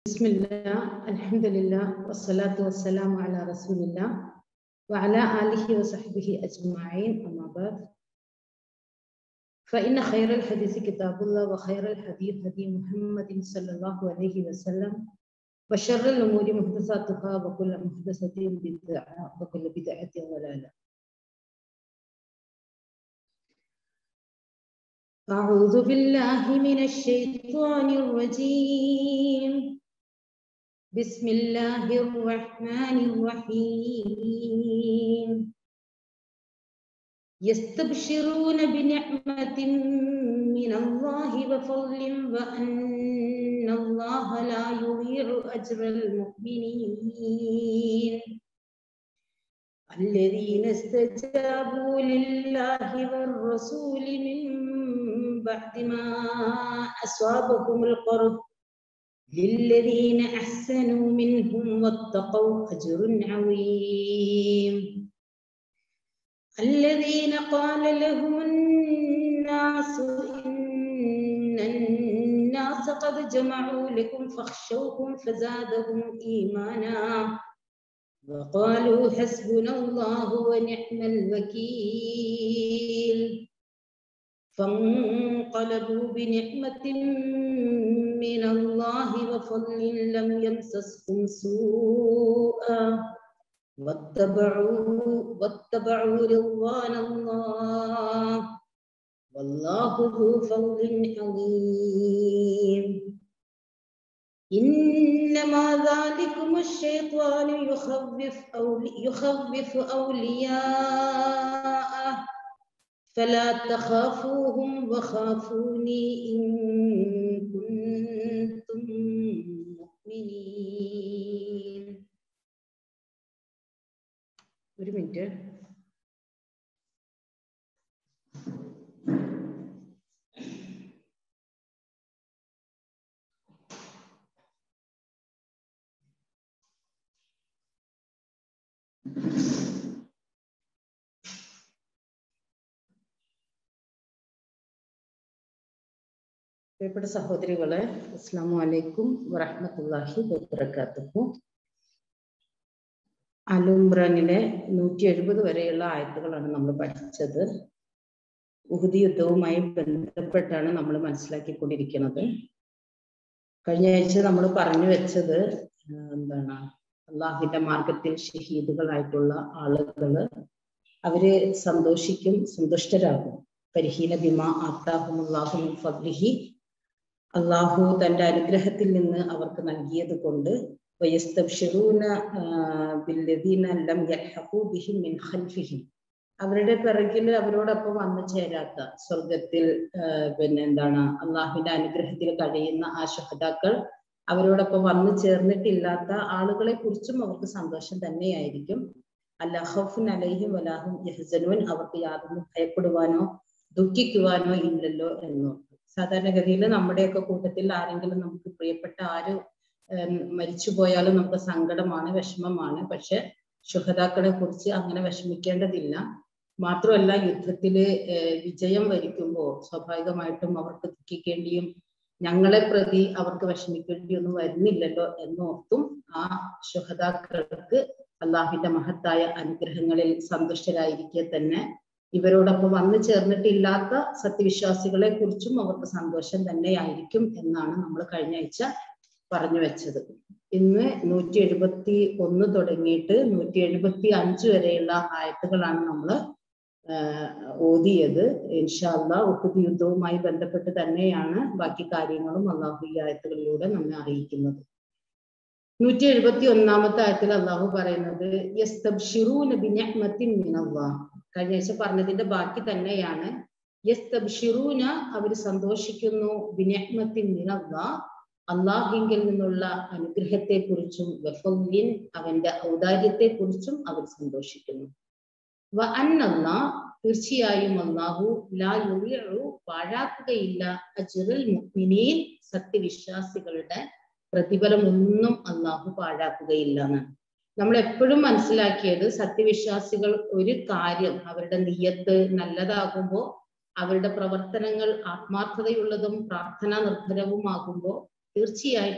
بسم الله الحمد لله والصلاة والسلام على رسول الله وعلى آله وصحبه أجمعين أما بعد فإن خير الحديث كتاب الله وخير الحديث هدي محمد صلى الله عليه وسلم وشر الأمور محدثاتها وكل محدثة بدعة وكل بدعة ضلالة أعوذ بالله من الشيطان الرجيم بسم الله الرحمن الرحيم يستبشرون بنعمة من الله وفضل وأن الله لا يضيع أجر المؤمنين الذين استجابوا لله والرسول من بعد ما أصابهم القرب للذين أحسنوا منهم واتقوا أجر عظيم الذين قال لهم الناس إن الناس قد جمعوا لكم فاخشوهم فزادهم إيمانا وقالوا حسبنا الله ونعم الوكيل فانقلبوا بنعمة من الله وفضل لم يمسسهم سوءا واتبعوا واتبعوا رضوان الله والله ذو فضل عظيم إنما ذلكم الشيطان يخوف أولي يخوف أولياءه فلا تخافوهم وخافوني إن كنتم مؤمنين ഒരു മിനിറ്റ് പ്രിയപ്പെട്ട സഹോദരികളെ അസ്സാം വലൈക്കും വറഹമത്തല്ലാഹി വബർക്കാത്തുഹു അലുംബ്രനിലെ നൂറ്റി എഴുപത് വരെയുള്ള ആയത്തുകളാണ് നമ്മൾ പഠിച്ചത് ഉഹുദി യുദ്ധവുമായി ബന്ധപ്പെട്ടാണ് നമ്മൾ മനസ്സിലാക്കിക്കൊണ്ടിരിക്കുന്നത് കഴിഞ്ഞ ആഴ്ച നമ്മൾ പറഞ്ഞു വെച്ചത് എന്താണ് അള്ളാഹിന്റെ മാർഗത്തിൽ ഷഹീദുകളായിട്ടുള്ള ആളുകള് അവര് സന്തോഷിക്കും സന്തുഷ്ടരാകും പരിഹീന ബിമ ആത്താഹുമുല്ലാഹു ഫദ്ലിഹി അള്ളാഹു തന്റെ അനുഗ്രഹത്തിൽ നിന്ന് അവർക്ക് നൽകിയത് കൊണ്ട് അവരുടെ പിറകിൽ അവരോടൊപ്പം വന്നു ചേരാത്ത സ്വർഗത്തിൽ പിന്നെ എന്താണ് അള്ളാഹുവിന്റെ അനുഗ്രഹത്തിൽ കഴിയുന്ന ആ ശുഹതാക്കൾ അവരോടൊപ്പം വന്നു ചേർന്നിട്ടില്ലാത്ത ആളുകളെ കുറിച്ചും അവർക്ക് സന്തോഷം തന്നെയായിരിക്കും അല്ലാഹുൻ അലൈഹിം വലാഹും യഹ്സനുൻ അവർക്ക് യാതൊന്നും ഭയപ്പെടുവാനോ ദുഃഖിക്കുവാനോ ഇല്ലല്ലോ എന്നോ സാധാരണഗതിയിൽ നമ്മുടെയൊക്കെ കൂട്ടത്തിൽ ആരെങ്കിലും നമുക്ക് പ്രിയപ്പെട്ട ആര് മരിച്ചു പോയാലും നമുക്ക് സങ്കടമാണ് വിഷമമാണ് പക്ഷെ ശുഹതാക്കളെ കുറിച്ച് അങ്ങനെ വിഷമിക്കേണ്ടതില്ല മാത്രമല്ല യുദ്ധത്തില് വിജയം വരിക്കുമ്പോൾ സ്വാഭാവികമായിട്ടും അവർക്ക് ദുഃഖിക്കേണ്ടിയും ഞങ്ങളെ പ്രതി അവർക്ക് വിഷമിക്കേണ്ടിയൊന്നും വരുന്നില്ലല്ലോ എന്നോർത്തും ആ ശുഹതാക്കൾക്ക് അള്ളാഹിന്റെ മഹത്തായ അനുഗ്രഹങ്ങളിൽ സന്തുഷ്ടരായിരിക്കെ തന്നെ ഇവരോടൊപ്പം വന്നു ചേർന്നിട്ടില്ലാത്ത സത്യവിശ്വാസികളെ കുറിച്ചും അവർക്ക് സന്തോഷം തന്നെയായിരിക്കും എന്നാണ് നമ്മൾ കഴിഞ്ഞ ആഴ്ച പറഞ്ഞു വെച്ചത് ഇന്ന് നൂറ്റി എഴുപത്തി ഒന്ന് തുടങ്ങിയിട്ട് നൂറ്റി എഴുപത്തി അഞ്ച് വരെയുള്ള ആയത്തുകളാണ് നമ്മൾ ഓതിയത് ഇൻഷാല്ല ഉഹുദ് യുദ്ധവുമായി ബന്ധപ്പെട്ട് തന്നെയാണ് ബാക്കി കാര്യങ്ങളും അള്ളാഹു ഈ ആയത്തുകളിലൂടെ നമ്മെ അറിയിക്കുന്നത് നൂറ്റി എഴുപത്തി ഒന്നാമത്തെ ആയത്തിൽ അള്ളാഹു പറയുന്നത് കഴിഞ്ഞ ആഴ്ച പറഞ്ഞതിന്റെ ബാക്കി തന്നെയാണ് യസ്തബ്ഷിറൂന അവർ സന്തോഷിക്കുന്നു ബിനഹ്മത്തിൻ മിനല്ല അള്ളാഹിങ്കിൽ നിന്നുള്ള അനുഗ്രഹത്തെ കുറിച്ചും വഫല്ലിൻ അവന്റെ ഔദാര്യത്തെ കുറിച്ചും അവർ സന്തോഷിക്കുന്നു വ അന്നല്ല തീർച്ചയായും അള്ളാഹു ലാ യുറിയു പാഴാക്കുകയില്ല അജുറൽ മുഅ്മിനീൻ സത്യവിശ്വാസികളുടെ പ്രതിഫലം ഒന്നും അള്ളാഹു പാഴാക്കുകയില്ല എന്നാണ് നമ്മൾ എപ്പോഴും മനസ്സിലാക്കിയത് സത്യവിശ്വാസികൾ ഒരു കാര്യം അവരുടെ നീയത്ത് നല്ലതാകുമ്പോൾ അവരുടെ പ്രവർത്തനങ്ങൾ ആത്മാർത്ഥതയുള്ളതും പ്രാർത്ഥനാ നിർഭരവുമാകുമ്പോൾ തീർച്ചയായിട്ടും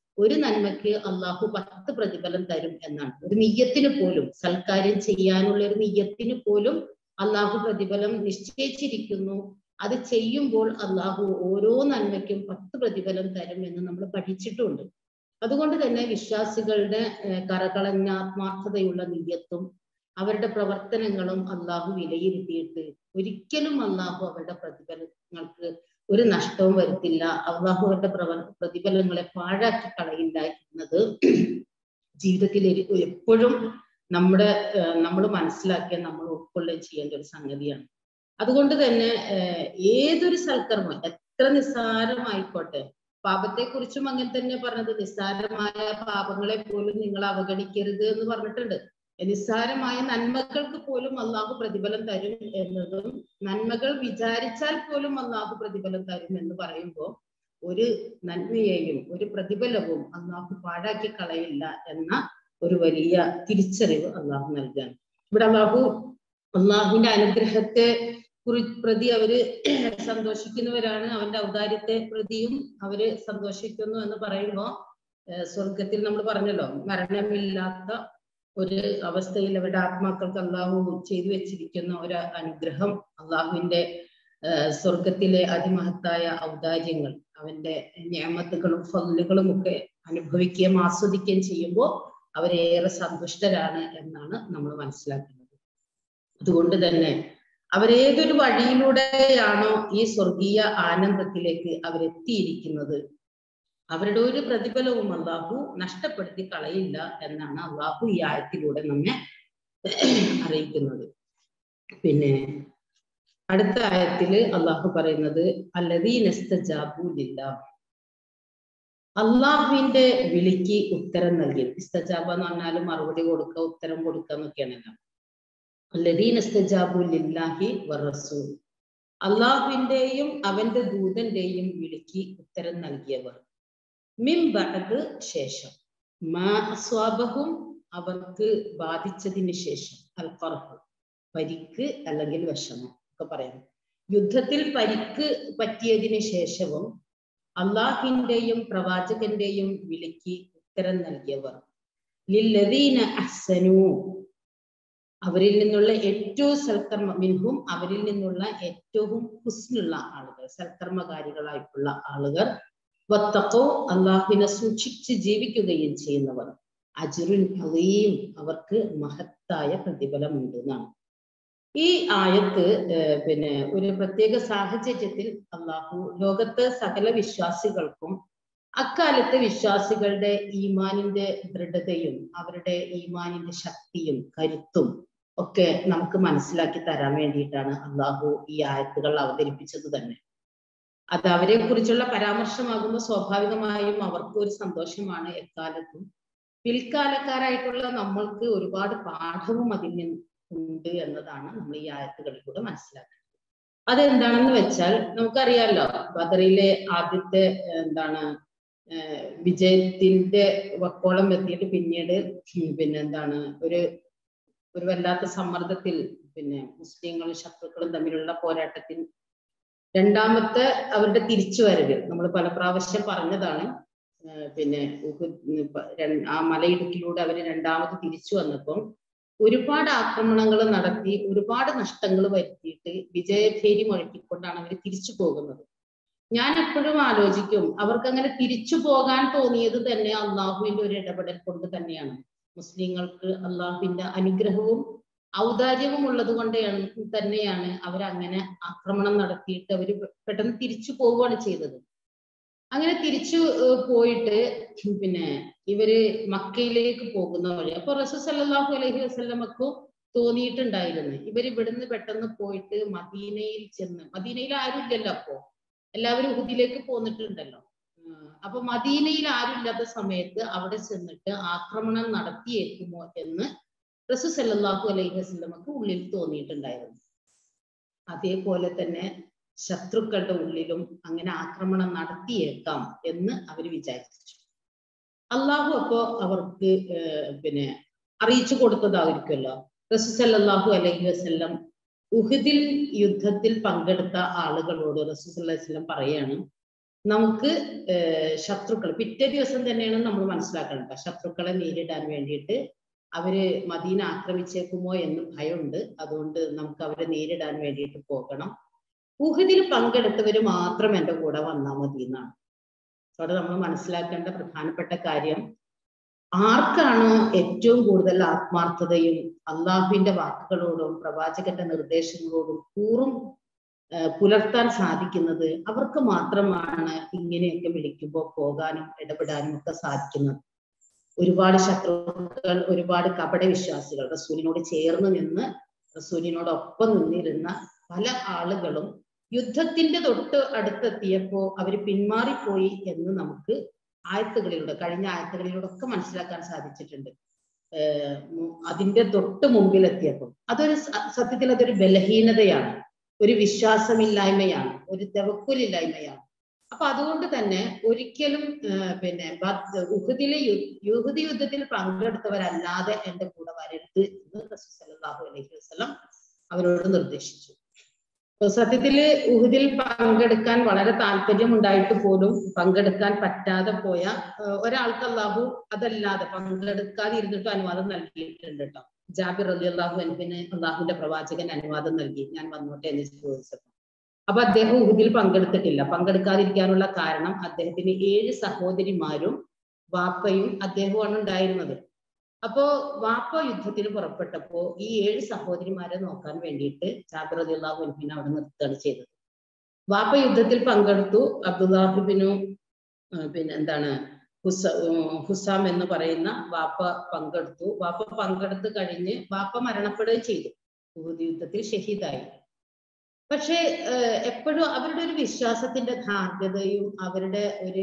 ഒരു നന്മയ്ക്ക് അള്ളാഹു പത്ത് പ്രതിഫലം തരും എന്നാണ് ഒരു നെയ്യത്തിന് പോലും സൽക്കാര്യം ചെയ്യാനുള്ള ഒരു നെയ്യത്തിന് പോലും അള്ളാഹു പ്രതിഫലം നിശ്ചയിച്ചിരിക്കുന്നു അത് ചെയ്യുമ്പോൾ അള്ളാഹു ഓരോ നന്മയ്ക്കും പത്ത് പ്രതിഫലം തരും എന്ന് നമ്മൾ പഠിച്ചിട്ടുണ്ട് അതുകൊണ്ട് തന്നെ വിശ്വാസികളുടെ കറകളഞ്ഞ ആത്മാർത്ഥതയുള്ള നെയ്യത്തും അവരുടെ പ്രവർത്തനങ്ങളും അള്ളാഹു വിലയിരുത്തിയിട്ട് ഒരിക്കലും അള്ളാഹു അവരുടെ പ്രതിഫലങ്ങൾക്ക് ഒരു നഷ്ടവും വരുത്തില്ല അള്ളാഹു അവരുടെ പ്രവ പ്രതിഫലങ്ങളെ പാഴാക്കി കളയില്ല എന്നത് ജീവിതത്തിൽ എപ്പോഴും നമ്മുടെ നമ്മൾ മനസ്സിലാക്കിയ നമ്മൾ ഉൾക്കൊള്ളുകയും ചെയ്യേണ്ട ഒരു സംഗതിയാണ് അതുകൊണ്ട് തന്നെ ഏതൊരു സൽക്കർമ്മം എത്ര നിസ്സാരമായിക്കോട്ടെ പാപത്തെ കുറിച്ചും അങ്ങനെ തന്നെ പറഞ്ഞത് നിസ്സാരമായ പാപങ്ങളെ പോലും നിങ്ങൾ അവഗണിക്കരുത് എന്ന് പറഞ്ഞിട്ടുണ്ട് നിസ്സാരമായ നന്മകൾക്ക് പോലും അള്ളാഹു പ്രതിഫലം തരും എന്നതും നന്മകൾ വിചാരിച്ചാൽ പോലും അള്ളാഹു പ്രതിഫലം തരും എന്ന് പറയുമ്പോൾ ഒരു നന്മയെയും ഒരു പ്രതിഫലവും അള്ളാഹു പാഴാക്കി കളയില്ല എന്ന ഒരു വലിയ തിരിച്ചറിവ് അള്ളാഹു നൽകാൻ ഇവിടെ അള്ളാഹു അള്ളാഹുവിന്റെ അനുഗ്രഹത്തെ കുറി പ്രതി അവര് സന്തോഷിക്കുന്നവരാണ് അവന്റെ ഔദാര്യത്തെ പ്രതിയും അവര് സന്തോഷിക്കുന്നു എന്ന് പറയുമ്പോൾ സ്വർഗത്തിൽ നമ്മൾ പറഞ്ഞല്ലോ മരണമില്ലാത്ത ഒരു അവസ്ഥയിൽ അവരുടെ ആത്മാക്കൾക്ക് അള്ളാഹു ചെയ്തു വെച്ചിരിക്കുന്ന ഒരു അനുഗ്രഹം അള്ളാഹുവിന്റെ സ്വർഗത്തിലെ അതിമഹത്തായ ഔദാര്യങ്ങൾ അവന്റെ ഞാമത്തുകളും ഫല്ലുകളും ഒക്കെ അനുഭവിക്കുകയും ആസ്വദിക്കുകയും ചെയ്യുമ്പോൾ അവരേറെ സന്തുഷ്ടരാണ് എന്നാണ് നമ്മൾ മനസ്സിലാക്കുന്നത് അതുകൊണ്ട് തന്നെ അവരേതൊരു വഴിയിലൂടെയാണോ ഈ സ്വർഗീയ ആനന്ദത്തിലേക്ക് അവരെത്തിയിരിക്കുന്നത് അവരുടെ ഒരു പ്രതിഫലവും അള്ളാഹു നഷ്ടപ്പെടുത്തി കളയില്ല എന്നാണ് അള്ളാഹു ഈ ആയത്തിലൂടെ നമ്മെ അറിയിക്കുന്നത് പിന്നെ അടുത്ത ആയത്തില് അള്ളാഹു പറയുന്നത് അല്ലദീനസ്തജാബൂലില്ല അള്ളാഹുവിന്റെ വിളിക്ക് ഉത്തരം നൽകി ഇസ്തജാബ എന്ന് പറഞ്ഞാൽ മറുപടി കൊടുക്കുക ഉത്തരം കൊടുക്കുക എന്നൊക്കെയാണല്ലോ അല്ലദീനസ്തജാബുലില്ലാഹി വറസൂൽ അള്ളാഹുവിന്റെയും അവന്റെ ദൂതന്റെയും വിളിക്ക് ഉത്തരം നൽകിയവർ മിം ബഅദ് ശേഷം മാ അസ്വാബഹും അവർക്ക് ബാധിച്ചതിന് ശേഷം അൽ ഫർഹ് പരിക്ക് അല്ലെങ്കിൽ വിഷമം ഒക്കെ പറയാം യുദ്ധത്തിൽ പരിക്ക് പറ്റിയതിന് ശേഷവും അള്ളാഹിന്റെയും പ്രവാചകന്റെയും വിളിക്ക് ഉത്തരം നൽകിയവർ ലില്ലദീന അഹ്സനു അവരിൽ നിന്നുള്ള ഏറ്റവും സൽക്കർമ്മ മിൻഹും അവരിൽ നിന്നുള്ള ഏറ്റവും ഹുസ്നുള്ള ആളുകൾ സൽക്കർമ്മകാരികളായിട്ടുള്ള ആളുകൾ വത്തക്കോ അള്ളാഹുവിനെ സൂക്ഷിച്ച് ജീവിക്കുകയും ചെയ്യുന്നവർ അജുറുൻ അലീം അവർക്ക് മഹത്തായ പ്രതിഫലമുണ്ട് എന്നാണ് ഈ ആയത്ത് പിന്നെ ഒരു പ്രത്യേക സാഹചര്യത്തിൽ അള്ളാഹു ലോകത്തെ സകല വിശ്വാസികൾക്കും അക്കാലത്തെ വിശ്വാസികളുടെ ഈമാനിന്റെ ദൃഢതയും അവരുടെ ഈമാനിന്റെ ശക്തിയും കരുത്തും ഒക്കെ നമുക്ക് മനസ്സിലാക്കി തരാൻ വേണ്ടിയിട്ടാണ് അള്ളാഹു ഈ ആയത്തുകൾ അവതരിപ്പിച്ചത് തന്നെ അത് അവരെ കുറിച്ചുള്ള പരാമർശമാകുമ്പോൾ സ്വാഭാവികമായും അവർക്ക് ഒരു സന്തോഷമാണ് എക്കാലത്തും പിൽക്കാലക്കാരായിട്ടുള്ള നമ്മൾക്ക് ഒരുപാട് പാഠവും അതിൽ നിന്ന് ഉണ്ട് എന്നതാണ് നമ്മൾ ഈ ആയത്തുകളിലൂടെ മനസ്സിലാക്കുന്നത് അതെന്താണെന്ന് വെച്ചാൽ നമുക്കറിയാലോ ബദറിലെ ആദ്യത്തെ എന്താണ് വിജയത്തിന്റെ വക്കോളം എത്തിയിട്ട് പിന്നീട് പിന്നെ എന്താണ് ഒരു ഒരു വല്ലാത്ത സമ്മർദ്ദത്തിൽ പിന്നെ മുസ്ലിങ്ങളും ശത്രുക്കളും തമ്മിലുള്ള പോരാട്ടത്തിൽ രണ്ടാമത്തെ അവരുടെ തിരിച്ചുവരവ് നമ്മൾ പല പ്രാവശ്യം പറഞ്ഞതാണ് പിന്നെ ആ മലയിടുക്കിലൂടെ അവർ രണ്ടാമത് തിരിച്ചു വന്നപ്പോൾ ഒരുപാട് ആക്രമണങ്ങൾ നടത്തി ഒരുപാട് നഷ്ടങ്ങൾ വരുത്തിയിട്ട് വിജയഭേരി മുഴക്കിക്കൊണ്ടാണ് അവർ തിരിച്ചു പോകുന്നത് ഞാൻ എപ്പോഴും ആലോചിക്കും അവർക്ക് അങ്ങനെ തിരിച്ചു പോകാൻ തോന്നിയത് തന്നെ അള്ളാഹുവിന്റെ ഒരു ഇടപെടൽ കൊണ്ട് തന്നെയാണ് മുസ്ലിങ്ങൾക്ക് അള്ളാഹുവിന്റെ അനുഗ്രഹവും ഔദാര്യവും ഉള്ളത് കൊണ്ടാണ് തന്നെയാണ് അവരങ്ങനെ ആക്രമണം നടത്തിയിട്ട് അവർ പെട്ടെന്ന് തിരിച്ചു പോവുകയാണ് ചെയ്തത് അങ്ങനെ തിരിച്ചു പോയിട്ട് പിന്നെ ഇവര് മക്കയിലേക്ക് പോകുന്ന വഴി അപ്പൊ റസൂ സല്ലാഹു അലൈഹി വസ്ലമക്കും തോന്നിയിട്ടുണ്ടായിരുന്നു ഇവർ ഇവിടുന്ന് പെട്ടെന്ന് പോയിട്ട് മദീനയിൽ ചെന്ന് മദീനയിൽ ആരും ഇല്ലല്ലോ അപ്പോ എല്ലാവരും ഉഹുദിലേക്ക് പോന്നിട്ടുണ്ടല്ലോ അപ്പൊ മദീനയിൽ ആരുമില്ലാത്ത സമയത്ത് അവിടെ ചെന്നിട്ട് ആക്രമണം നടത്തിയേക്കുമോ എന്ന് റസൂ സല്ലാഹു അലൈഹി വസ്ലമക്ക് ഉള്ളിൽ തോന്നിയിട്ടുണ്ടായിരുന്നു അതേപോലെ തന്നെ ശത്രുക്കളുടെ ഉള്ളിലും അങ്ങനെ ആക്രമണം നടത്തിയേക്കാം എന്ന് അവർ വിചാരിച്ചു അള്ളാഹു അപ്പോ അവർക്ക് പിന്നെ അറിയിച്ചു കൊടുത്തതായിരിക്കുമല്ലോ റസൂ സല്ലാഹു അലൈഹി വസ്ലം ഉഹുദിൽ യുദ്ധത്തിൽ പങ്കെടുത്ത ആളുകളോട് റസൂ സല്ലാഹു വസ്ലം പറയാണ് നമുക്ക് ശത്രുക്കൾ പിറ്റേ ദിവസം തന്നെയാണ് നമ്മൾ മനസ്സിലാക്കേണ്ടത് ശത്രുക്കളെ നേരിടാൻ വേണ്ടിയിട്ട് അവര് മദീന ആക്രമിച്ചേക്കുമോ എന്ന് ഭയമുണ്ട് അതുകൊണ്ട് നമുക്ക് അവരെ നേരിടാൻ വേണ്ടിയിട്ട് പോകണം ഉഹദിൽ പങ്കെടുത്തവര് മാത്രം എൻ്റെ കൂടെ വന്നാൽ മതി എന്നാണ് അവിടെ നമ്മൾ മനസ്സിലാക്കേണ്ട പ്രധാനപ്പെട്ട കാര്യം ആർക്കാണോ ഏറ്റവും കൂടുതൽ ആത്മാർത്ഥതയും അള്ളാഹുവിന്റെ വാക്കുകളോടും പ്രവാചകന്റെ നിർദ്ദേശങ്ങളോടും കൂറും പുലർത്താൻ സാധിക്കുന്നത് അവർക്ക് മാത്രമാണ് ഇങ്ങനെയൊക്കെ വിളിക്കുമ്പോൾ പോകാനും ഇടപെടാനും ഒക്കെ സാധിക്കുന്നത് ഒരുപാട് ശത്രുക്കൾ ഒരുപാട് കപട വിശ്വാസികൾ റസൂലിനോട് ചേർന്ന് നിന്ന് റസൂലിനോടൊപ്പം നിന്നിരുന്ന പല ആളുകളും യുദ്ധത്തിന്റെ തൊട്ട് അടുത്തെത്തിയപ്പോ അവർ പിന്മാറിപ്പോയി എന്ന് നമുക്ക് ആയത്തുകളിലൂടെ കഴിഞ്ഞ ആയത്തുകളിലൂടെ ഒക്കെ മനസ്സിലാക്കാൻ സാധിച്ചിട്ടുണ്ട് അതിന്റെ തൊട്ട് മുമ്പിലെത്തിയപ്പോൾ അതൊരു സത്യത്തിൽ അതൊരു ബലഹീനതയാണ് ഒരു വിശ്വാസമില്ലായ്മയാണ് ഒരു തെവക്കുലില്ലായ്മയാണ് അപ്പൊ അതുകൊണ്ട് തന്നെ ഒരിക്കലും പിന്നെ ഉഹുദിലെ യുഹുദി യുദ്ധത്തിൽ പങ്കെടുത്തവരല്ലാതെ എന്റെ കൂടെ വരരുത് എന്ന് റസൂൽ സല്ലല്ലാഹു അലൈഹി വസല്ലം അവരോട് നിർദ്ദേശിച്ചു സത്യത്തില് ഉഹുദിൽ പങ്കെടുക്കാൻ വളരെ താല്പര്യം ഉണ്ടായിട്ട് പോലും പങ്കെടുക്കാൻ പറ്റാതെ പോയ ഒരാൾക്ക് അള്ളാഹു അതല്ലാതെ പങ്കെടുക്കാതെ ഇരുന്നിട്ട് അനുവാദം നൽകിയിട്ടുണ്ട് കേട്ടോ ജാബിർ അലി അള്ളാഹു എനിക്കിന് അള്ളാഹുവിന്റെ പ്രവാചകൻ അനുവാദം നൽകി ഞാൻ വന്നോട്ടെ എന്ന് ചോദിച്ചപ്പോൾ അപ്പൊ അദ്ദേഹം ഉഹുദിൽ പങ്കെടുത്തിട്ടില്ല പങ്കെടുക്കാതിരിക്കാനുള്ള കാരണം അദ്ദേഹത്തിന് ഏഴ് സഹോദരിമാരും വാപ്പയും അദ്ദേഹമാണ് ഉണ്ടായിരുന്നത് അപ്പോ വാപ്പ യുദ്ധത്തിന് പുറപ്പെട്ടപ്പോ ഈ ഏഴ് സഹോദരിമാരെ നോക്കാൻ വേണ്ടിയിട്ട് ജാബിർ അലി അള്ളാഹു എനിക്കിനെ അവിടെ നിർത്തുകയാണ് ചെയ്തത് വാപ്പ യുദ്ധത്തിൽ പങ്കെടുത്തു അബ്ദുല്ലാഹിബിനും പിന്നെ എന്താണ് ഹുസ ഹുസാം എന്ന് പറയുന്ന വാപ്പ പങ്കെടുത്തു വാപ്പ പങ്കെടുത്ത് കഴിഞ്ഞ് വാപ്പ മരണപ്പെടുകയും ചെയ്തു ഉഹുദ് യുദ്ധത്തിൽ ഷഹീദായി പക്ഷേ എപ്പോഴും അവരുടെ ഒരു വിശ്വാസത്തിന്റെ ധാർമ്യതയും അവരുടെ ഒരു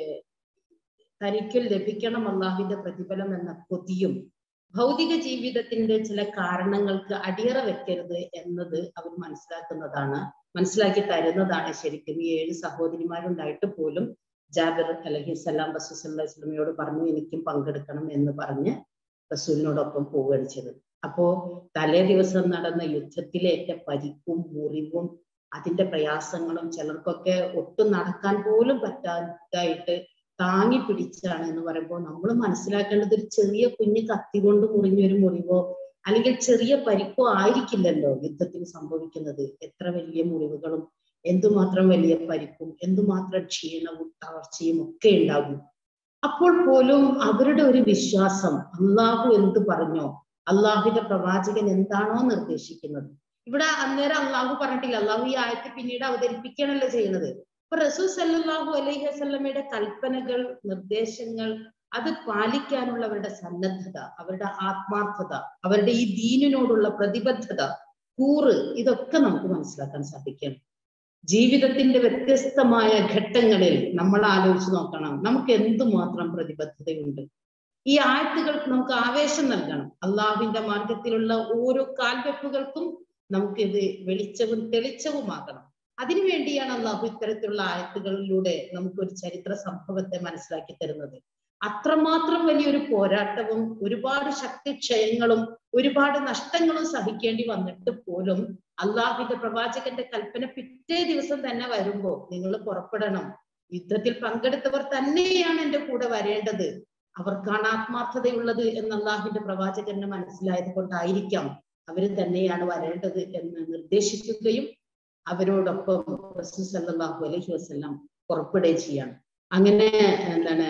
തനിക്കും ലഭിക്കണം അള്ളാഹുവിന്റെ പ്രതിഫലം എന്ന കൊതിയും ഭൗതിക ജീവിതത്തിന്റെ ചില കാരണങ്ങൾക്ക് അടിയറ വെക്കരുത് എന്നത് അവർ മനസ്സിലാക്കുന്നതാണ് മനസ്സിലാക്കി തരുന്നതാണ് ശരിക്കും ഈ ഏഴ് സഹോദരിമാരുണ്ടായിട്ട് പോലും ജാബിർ അലഹി സ്വലാം റസൂൽ സ്വലമയോട് പറഞ്ഞു എനിക്കും പങ്കെടുക്കണം എന്ന് പറഞ്ഞ് റസൂലിനോടൊപ്പം പോവുകയാണ് ചെയ്തത് അപ്പോ തലേ ദിവസം നടന്ന യുദ്ധത്തിലേറ്റ പരിക്കും മുറിവും അതിന്റെ പ്രയാസങ്ങളും ചിലർക്കൊക്കെ ഒട്ടും നടക്കാൻ പോലും പറ്റാതായിട്ട് താങ്ങി പിടിച്ചാണ് എന്ന് പറയുമ്പോൾ നമ്മൾ മനസ്സിലാക്കേണ്ടത് ഒരു ചെറിയ കുഞ്ഞ് കത്തി കൊണ്ട് മുറിഞ്ഞൊരു മുറിവോ അല്ലെങ്കിൽ ചെറിയ പരിക്കോ ആയിരിക്കില്ലല്ലോ യുദ്ധത്തിൽ സംഭവിക്കുന്നത് എത്ര വലിയ മുറിവുകളും എന്തുമാത്രം വലിയ പരിക്കും എന്തുമാത്രം ക്ഷീണവും തളർച്ചയും ഒക്കെ ഉണ്ടാകും അപ്പോൾ പോലും അവരുടെ ഒരു വിശ്വാസം അള്ളാഹു എന്ത് പറഞ്ഞോ അള്ളാഹുവിന്റെ പ്രവാചകൻ എന്താണോ നിർദ്ദേശിക്കുന്നത് ഇവിടെ അന്നേരം അള്ളാഹു പറഞ്ഞിട്ടില്ല അള്ളാഹു ഈ ആയത്ത് പിന്നീട് അവതരിപ്പിക്കണല്ലോ ചെയ്യുന്നത് അപ്പൊ റസൂൽ സല്ലാഹു അലൈഹി വസല്ലമയുടെ കൽപ്പനകൾ നിർദ്ദേശങ്ങൾ അത് പാലിക്കാനുള്ള അവരുടെ സന്നദ്ധത അവരുടെ ആത്മാർത്ഥത അവരുടെ ഈ ദീനിനോടുള്ള പ്രതിബദ്ധത കൂറ് ഇതൊക്കെ നമുക്ക് മനസ്സിലാക്കാൻ സാധിക്കണം ജീവിതത്തിന്റെ വ്യത്യസ്തമായ ഘട്ടങ്ങളിൽ നമ്മൾ ആലോചിച്ച് നോക്കണം നമുക്ക് എന്തുമാത്രം പ്രതിബദ്ധതയുണ്ട് ഈ ആയത്തുകൾക്ക് നമുക്ക് ആവേശം നൽകണം അള്ളാഹുവിന്റെ മാർഗത്തിലുള്ള ഓരോ കാൽവെപ്പുകൾക്കും നമുക്കിത് വെളിച്ചവും തെളിച്ചവുമാക്കണം അതിനുവേണ്ടിയാണ് അള്ളാഹു ഇത്തരത്തിലുള്ള ആയത്തുകളിലൂടെ നമുക്കൊരു ചരിത്ര സംഭവത്തെ മനസ്സിലാക്കി തരുന്നത് അത്രമാത്രം വലിയൊരു പോരാട്ടവും ഒരുപാട് ശക്തിക്ഷയങ്ങളും ഒരുപാട് നഷ്ടങ്ങളും സഹിക്കേണ്ടി വന്നിട്ട് പോലും അള്ളാഹുവിന്റെ പ്രവാചകന്റെ കൽപ്പന പിറ്റേ ദിവസം തന്നെ വരുമ്പോ നിങ്ങൾ പുറപ്പെടണം യുദ്ധത്തിൽ പങ്കെടുത്തവർ തന്നെയാണ് എന്റെ കൂടെ വരേണ്ടത് അവർക്കാണ് ആത്മാർത്ഥതയുള്ളത് എന്ന് അള്ളാഹുവിന്റെ പ്രവാചകന് മനസ്സിലായത് കൊണ്ടായിരിക്കാം അവര് തന്നെയാണ് വരേണ്ടത് എന്ന് നിർദ്ദേശിക്കുകയും അവരോടൊപ്പം റസൂൽ സല്ലല്ലാഹു അലൈഹി വസല്ലം പുറപ്പെടുകയും ചെയ്യാണ് അങ്ങനെ എന്താണ്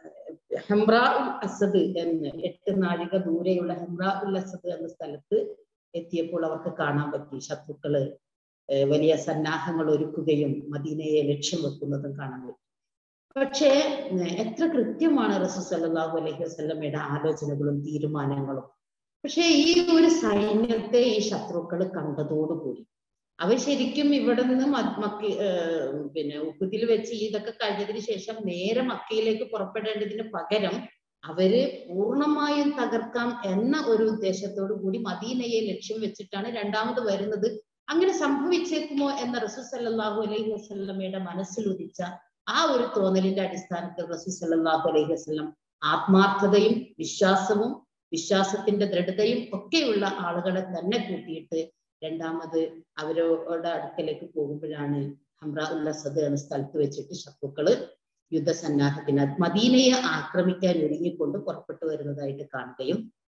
ഹെമ്രാ ഉൽ അസദ് എന്ന് എട്ട് നാഴിക ദൂരെയുള്ള ഹെമ്രാ ഉൽ അസദ് എന്ന സ്ഥലത്ത് എത്തിയപ്പോൾ അവർക്ക് കാണാൻ പറ്റി ശത്രുക്കള് വലിയ സന്നാഹങ്ങൾ ഒരുക്കുകയും മദീനയെ ലക്ഷ്യം വെക്കുന്നതും കാണാൻ പറ്റി പക്ഷേ എത്ര കൃത്യമാണ് റസൂൽ സല്ലല്ലാഹു അലൈഹി വസല്ലമയുടെ ആലോചനകളും തീരുമാനങ്ങളും പക്ഷേ ഈ ഒരു സൈന്യത്തെ ഈ ശത്രുക്കൾ കണ്ടതോടുകൂടി അവർ ശരിക്കും ഇവിടെ നിന്ന് മക്ക പിന്നെ ഉപ്പുതിൽ വെച്ച് ഇതൊക്കെ കഴിഞ്ഞതിന് ശേഷം നേരെ മക്കയിലേക്ക് പുറപ്പെടേണ്ടതിന് പകരം അവര് പൂർണ്ണമായും തകർക്കാം എന്ന ഒരു ഉദ്ദേശത്തോടു കൂടി മദീനയെ ലക്ഷ്യം വെച്ചിട്ടാണ് രണ്ടാമത് വരുന്നത് അങ്ങനെ സംഭവിച്ചേക്കുമോ എന്ന റസൂൽ സല്ലല്ലാഹു അലൈഹി വസല്ലമയുടെ മനസ്സിൽ ഉദിച്ച ആ ഒരു തോന്നലിന്റെ അടിസ്ഥാനത്തിൽ റസൂൽ സല്ലല്ലാഹു അലൈഹി വസല്ലം ആത്മാർത്ഥതയും വിശ്വാസവും വിശ്വാസത്തിന്റെ ദൃഢതയും ഒക്കെയുള്ള ആളുകളെ തന്നെ കൂട്ടിയിട്ട് രണ്ടാമത് അവരോട് അടുക്കലേക്ക് പോകുമ്പോഴാണ് ഹംറ ഉൽ അസദ് എന്ന സ്ഥലത്ത് വെച്ചിട്ട് ശത്രുക്കള് യുദ്ധസന്നാഹത്തിന് മദീനയെ ആക്രമിക്കാൻ ഒരുങ്ങിക്കൊണ്ട് പുറപ്പെട്ടു വരുന്നതായിട്ട് കാണുകയും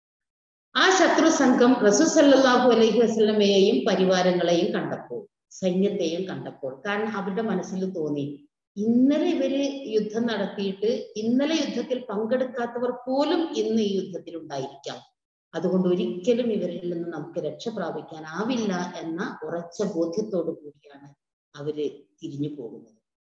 ആ ശത്രു സംഘം റസൂൽ സല്ലല്ലാഹു അലൈഹി വസല്ലമയെയും പരിവാരങ്ങളെയും കണ്ടപ്പോൾ സൈന്യത്തെയും കണ്ടപ്പോൾ കാരണം അവരുടെ മനസ്സിൽ തോന്നി ഇന്നലെ ഇവര് യുദ്ധം നടത്തിയിട്ട് ഇന്നലെ യുദ്ധത്തിൽ പങ്കെടുക്കാത്തവർ പോലും ഇന്ന് ഈ യുദ്ധത്തിൽ ഉണ്ടായിരിക്കാം അതുകൊണ്ട് ഒരിക്കലും ഇവരിൽ നിന്ന് നമുക്ക് രക്ഷ പ്രാപിക്കാനാവില്ല എന്ന ഉറച്ച ബോധ്യത്തോടു കൂടിയാണ് അവര് തിരിഞ്ഞു പോകുന്നത്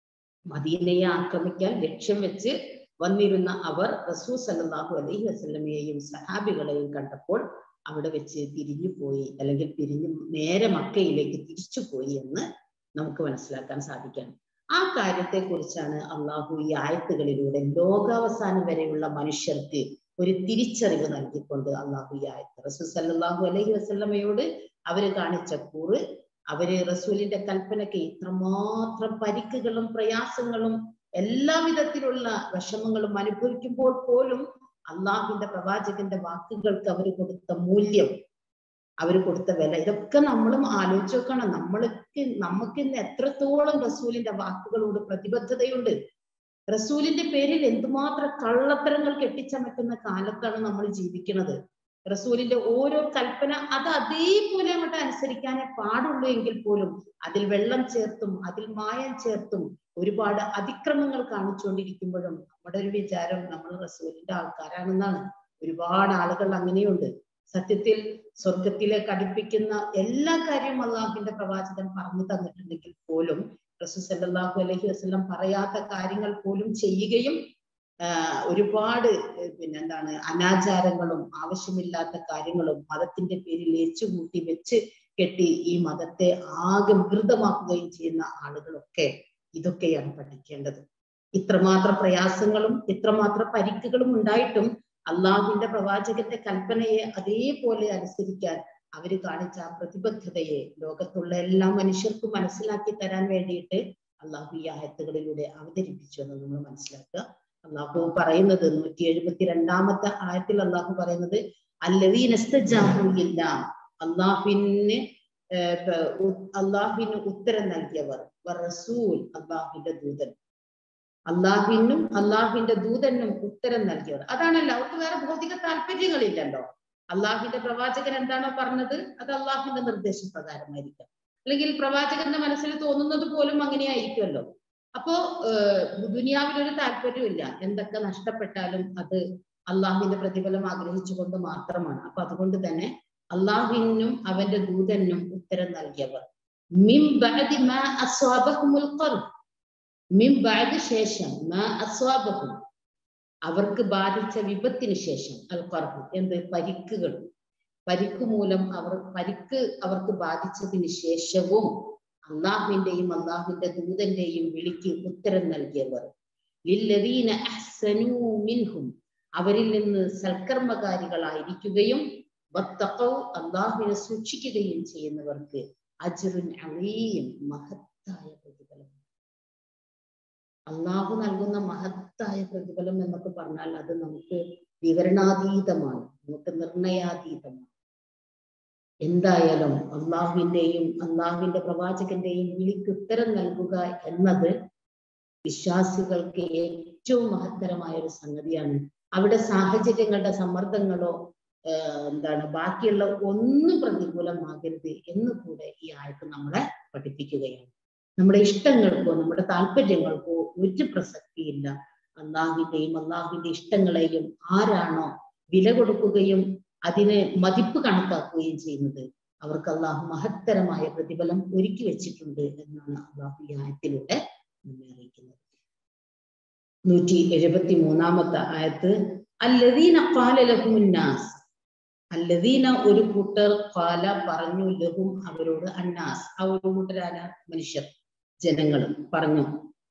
മദീനയെ ആക്രമിക്കാൻ ലക്ഷ്യം വെച്ച് വന്നിരുന്ന അവർ റസൂ സല്ലല്ലാഹു അലൈഹി വസല്ലമയെയും സഹാബികളെയും കണ്ടപ്പോൾ അവിടെ വെച്ച് തിരിഞ്ഞു പോയി അല്ലെങ്കിൽ തിരിഞ്ഞു നേരെ മക്കയിലേക്ക് തിരിച്ചു പോയി എന്ന് നമുക്ക് മനസ്സിലാക്കാൻ സാധിക്കണം ആ കാര്യത്തെ കുറിച്ചാണ് അള്ളാഹു ഈ ആയത്തുകളിലൂടെ ലോകാവസാനം വരെയുള്ള മനുഷ്യർക്ക് ഒരു തിരിച്ചറിവ് നൽകിക്കൊണ്ട് അള്ളാഹു ഈ ആയത്ത് റസൂൽ സല്ലല്ലാഹു അലൈഹി വസല്ലമയോട് അവര് കാണിച്ച കൂറ് അവര് റസൂലിന്റെ കൽപ്പനയ്ക്ക് ഇത്രമാത്രം പരിക്കുകളും പ്രയാസങ്ങളും എല്ലാ വിധത്തിലുള്ള വിഷമങ്ങളും അനുഭവിക്കുമ്പോൾ പോലും അള്ളാഹുവിന്റെ പ്രവാചകന്റെ വാക്കുകൾക്ക് അവർ കൊടുത്ത മൂല്യം അവർ കൊടുത്ത വില ഇതൊക്കെ നമ്മളും ആലോചിച്ച് നോക്കണം നമ്മൾക്ക് നമുക്ക് ഇന്ന് എത്രത്തോളം റസൂലിന്റെ വാക്കുകളോട് പ്രതിബദ്ധതയുണ്ട് റസൂലിന്റെ പേരിൽ എന്തുമാത്രം കള്ളത്തരങ്ങൾ കെട്ടിച്ചമക്കുന്ന കാലത്താണ് നമ്മൾ ജീവിക്കുന്നത് റസൂലിന്റെ ഓരോ കൽപ്പന അത് അതേപോലെ അങ്ങോട്ട് അനുസരിക്കാനേ പാടുള്ളൂ എങ്കിൽ പോലും അതിൽ വെള്ളം ചേർത്തും അതിൽ മായം ചേർത്തും ഒരുപാട് അതിക്രമങ്ങൾ കാണിച്ചുകൊണ്ടിരിക്കുമ്പോഴും നമ്മുടെ ഒരു വിചാരം നമ്മൾ റസൂലിന്റെ ആൾക്കാരാണെന്നാണ് ഒരുപാട് ആളുകൾ അങ്ങനെയുണ്ട് സത്യത്തിൽ സ്വർഗത്തിലേക്ക് അടുപ്പിക്കുന്ന എല്ലാ കാര്യവും അള്ളാഹുവിന്റെ പ്രവാചകൻ പറഞ്ഞു തന്നിട്ടുണ്ടെങ്കിൽ പോലും റസൂൽ സല്ലല്ലാഹു അലൈഹി വസല്ലം പറയാത്ത കാര്യങ്ങൾ പോലും ചെയ്യുകയും ഒരുപാട് പിന്നെ എന്താണ് അനാചാരങ്ങളും ആവശ്യമില്ലാത്ത കാര്യങ്ങളും മതത്തിന്റെ പേരിൽ ഏച്ചുകൂട്ടി വെച്ച് കെട്ടി ഈ മതത്തെ ആകെ വികൃതമാക്കുകയും ചെയ്യുന്ന ആളുകളൊക്കെ ഇതൊക്കെയാണ് പഠിക്കേണ്ടത് ഇത്രമാത്രം പ്രയാസങ്ങളും ഇത്രമാത്രം പരിക്കുകളും ഉണ്ടായിട്ടും അള്ളാഹുവിന്റെ പ്രവാചകന്റെ കൽപ്പനയെ അതേപോലെ അനുസരിക്കാൻ അവര് കാണിച്ച ആ പ്രതിബദ്ധതയെ ലോകത്തുള്ള എല്ലാ മനുഷ്യർക്കും മനസ്സിലാക്കി തരാൻ വേണ്ടിയിട്ട് അള്ളാഹു ഈ ആയത്തുകളിലൂടെ അവതരിപ്പിച്ചു എന്ന് നമ്മൾ മനസ്സിലാക്കുക അള്ളാഹു പറയുന്നത് നൂറ്റി എഴുപത്തി രണ്ടാമത്തെ ആയത്തിൽ അള്ളാഹു പറയുന്നത് അല്ലവീനസ്തജാഹുല്ല അള്ളാഹുവിന് അള്ളാഹുവിന് ഉത്തരം നൽകിയവർ റസൂൽ അള്ളാഹുവിന്റെ ദൂതൻ അള്ളാഹുവിനും അള്ളാഹുവിന്റെ ദൂതനും ഉത്തരം നൽകിയവർ അതാണല്ലോ അവർക്ക് വേറെ ഭൗതിക താല്പര്യങ്ങളില്ലല്ലോ അള്ളാഹുവിന്റെ പ്രവാചകൻ എന്താണോ പറഞ്ഞത് അത് അള്ളാഹുവിന്റെ നിർദ്ദേശപ്രകാരമായിരിക്കാം അല്ലെങ്കിൽ പ്രവാചകന്റെ മനസ്സിൽ തോന്നുന്നത് പോലും അങ്ങനെയായിരിക്കുമല്ലോ അപ്പോ ദുനിയാവിലൊരു താല്പര്യമില്ല എന്തൊക്കെ നഷ്ടപ്പെട്ടാലും അത് അള്ളാഹുവിന്റെ പ്രതിഫലം ആഗ്രഹിച്ചുകൊണ്ട് മാത്രമാണ് അപ്പൊ അതുകൊണ്ട് തന്നെ അള്ളാഹുവിനും അവന്റെ ദൂതനും ഉത്തരം നൽകിയവർ മിം ബഅദി മാ അസ്വാബഹുമുൽ ഖർഹ് മിം ബഅദ് ശേഷം മാ അസ്വാബഹും അവർക്ക് ബാധിച്ച വിപത്തിന് ശേഷം അൽ ഖർഹ് എന്ത് പരിക്കുകൾ പരിക്ക് മൂലം അവർ പരിക്ക് അവർക്ക് ബാധിച്ചതിന് ശേഷവും അള്ളാഹുവിന്റെയും അള്ളാഹുവിന്റെ ദൂതന്റെയും വിളിക്ക് ഉത്തരം നൽകിയവർ ലില്ലദീന അഹ്സനൂ മിൻഹും അവരിൽ നിന്ന് സൽക്കർമ്മകാരികളായിരിക്കുകയും വത്തഖൗ അള്ളാഹുവിനെ സൂക്ഷിക്കുകയും ചെയ്യുന്നവർക്ക് അജ്റുൻ അലീം മഹത്തായ പ്രതിഫലം അള്ളാഹു നൽകുന്ന മഹത്തായ പ്രതിഫലം എന്നൊക്കെ പറഞ്ഞാൽ അത് നമുക്ക് വിവരണാതീതമാണ് നമുക്ക് നിർണയാതീതമാണ് എന്തായാലും അള്ളാഹുവിന്റെയും അള്ളാഹുവിന്റെ പ്രവാചകന്റെയും വിളിക്ക് ഉത്തരം നൽകുക എന്നത് വിശ്വാസികൾക്ക് ഏറ്റവും മഹത്തരമായ ഒരു സംഗതിയാണ് അവിടെ സാഹചര്യങ്ങളുടെ സമ്മർദ്ദങ്ങളോ എന്താണ് ബാക്കിയുള്ള ഒന്നും പ്രതികൂലമാകരുത് എന്ന് കൂടെ ഈ ആയത്ത് നമ്മളെ പഠിപ്പിക്കുകയാണ് നമ്മുടെ ഇഷ്ടങ്ങൾക്കോ നമ്മുടെ താല്പര്യങ്ങൾക്കോ ഒരു പ്രസക്തിയില്ല അള്ളാഹുവിന്റെയും അള്ളാഹുവിന്റെ ഇഷ്ടങ്ങളെയും ആരാണോ വില കൊടുക്കുകയും അതിന് മതിപ്പ് കണക്കാക്കുകയും ചെയ്യുന്നത് അവർക്ക് അള്ളാഹു മഹത്തരമായ പ്രതിഫലം ഒരുക്കി വെച്ചിട്ടുണ്ട് എന്നാണ് അള്ളാഹു ഈ ആയത്തിലൂടെ നമ്മെ അറിയിക്കുന്നത് നൂറ്റി എഴുപത്തി മൂന്നാമത്തെ ആയത്ത് അല്ലദീന ഖാല ലഹുമുന്നാസ് അല്ലദീന ഒരു കൂട്ടർ ഖാല പറഞ്ഞു ലഹും അവരോട് അന്നാസ് ആ ഒരു കൂട്ടരാന മനുഷ്യർ ജനങ്ങൾ പറഞ്ഞു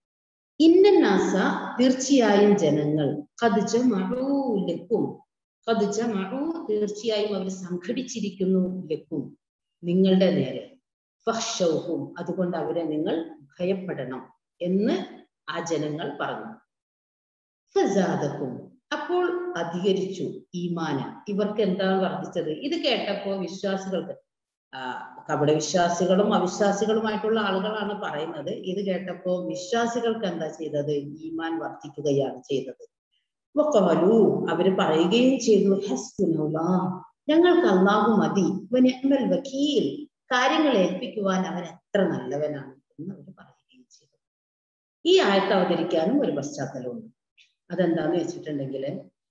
ഇന്നാസ തീർച്ചയായും ജനങ്ങൾ കതിച്ച ലക്കും കതിച്ച മഴു തീർച്ചയായും അവർ സംഘടിച്ചിരിക്കുന്നു ലക്കും നിങ്ങളുടെ നേരെ ഫഹ്ഷൗഹും അതുകൊണ്ട് അവരെ നിങ്ങൾ ഭയപ്പെടണം എന്ന് ആ ജനങ്ങൾ പറഞ്ഞു ഫസാദക്കും അപ്പോൾ അധികരിച്ചു ഈമാന ഇവർക്ക് എന്താണ് വർദ്ധിച്ചത് ഇത് കേട്ടപ്പോ വിശ്വാസികൾക്ക് കപട വിശ്വാസികളും അവിശ്വാസികളുമായിട്ടുള്ള ആളുകളാണ് പറയുന്നത് ഇത് കേട്ടപ്പോ വിശ്വാസികൾക്ക് എന്താ ചെയ്തത് ഈമാൻ വർദ്ധിക്കുകയാണ് ചെയ്തത് വഖാലു അവര് പറയുകയും ചെയ്തു ഹസ്ബുനല്ലാ ഞങ്ങൾക്ക് അള്ളാഹു മതി വനിഅ്മൽ വക്കീൽ കാര്യങ്ങൾ ഏൽപ്പിക്കുവാൻ അവൻ എത്ര നല്ലവനാണ് എന്ന് അവർ പറയുകയും ചെയ്തു ഈ ആയത്ത് അവതരിക്കാനും ഒരു പശ്ചാത്തലമുണ്ട് അതെന്താന്ന് വെച്ചിട്ടുണ്ടെങ്കിൽ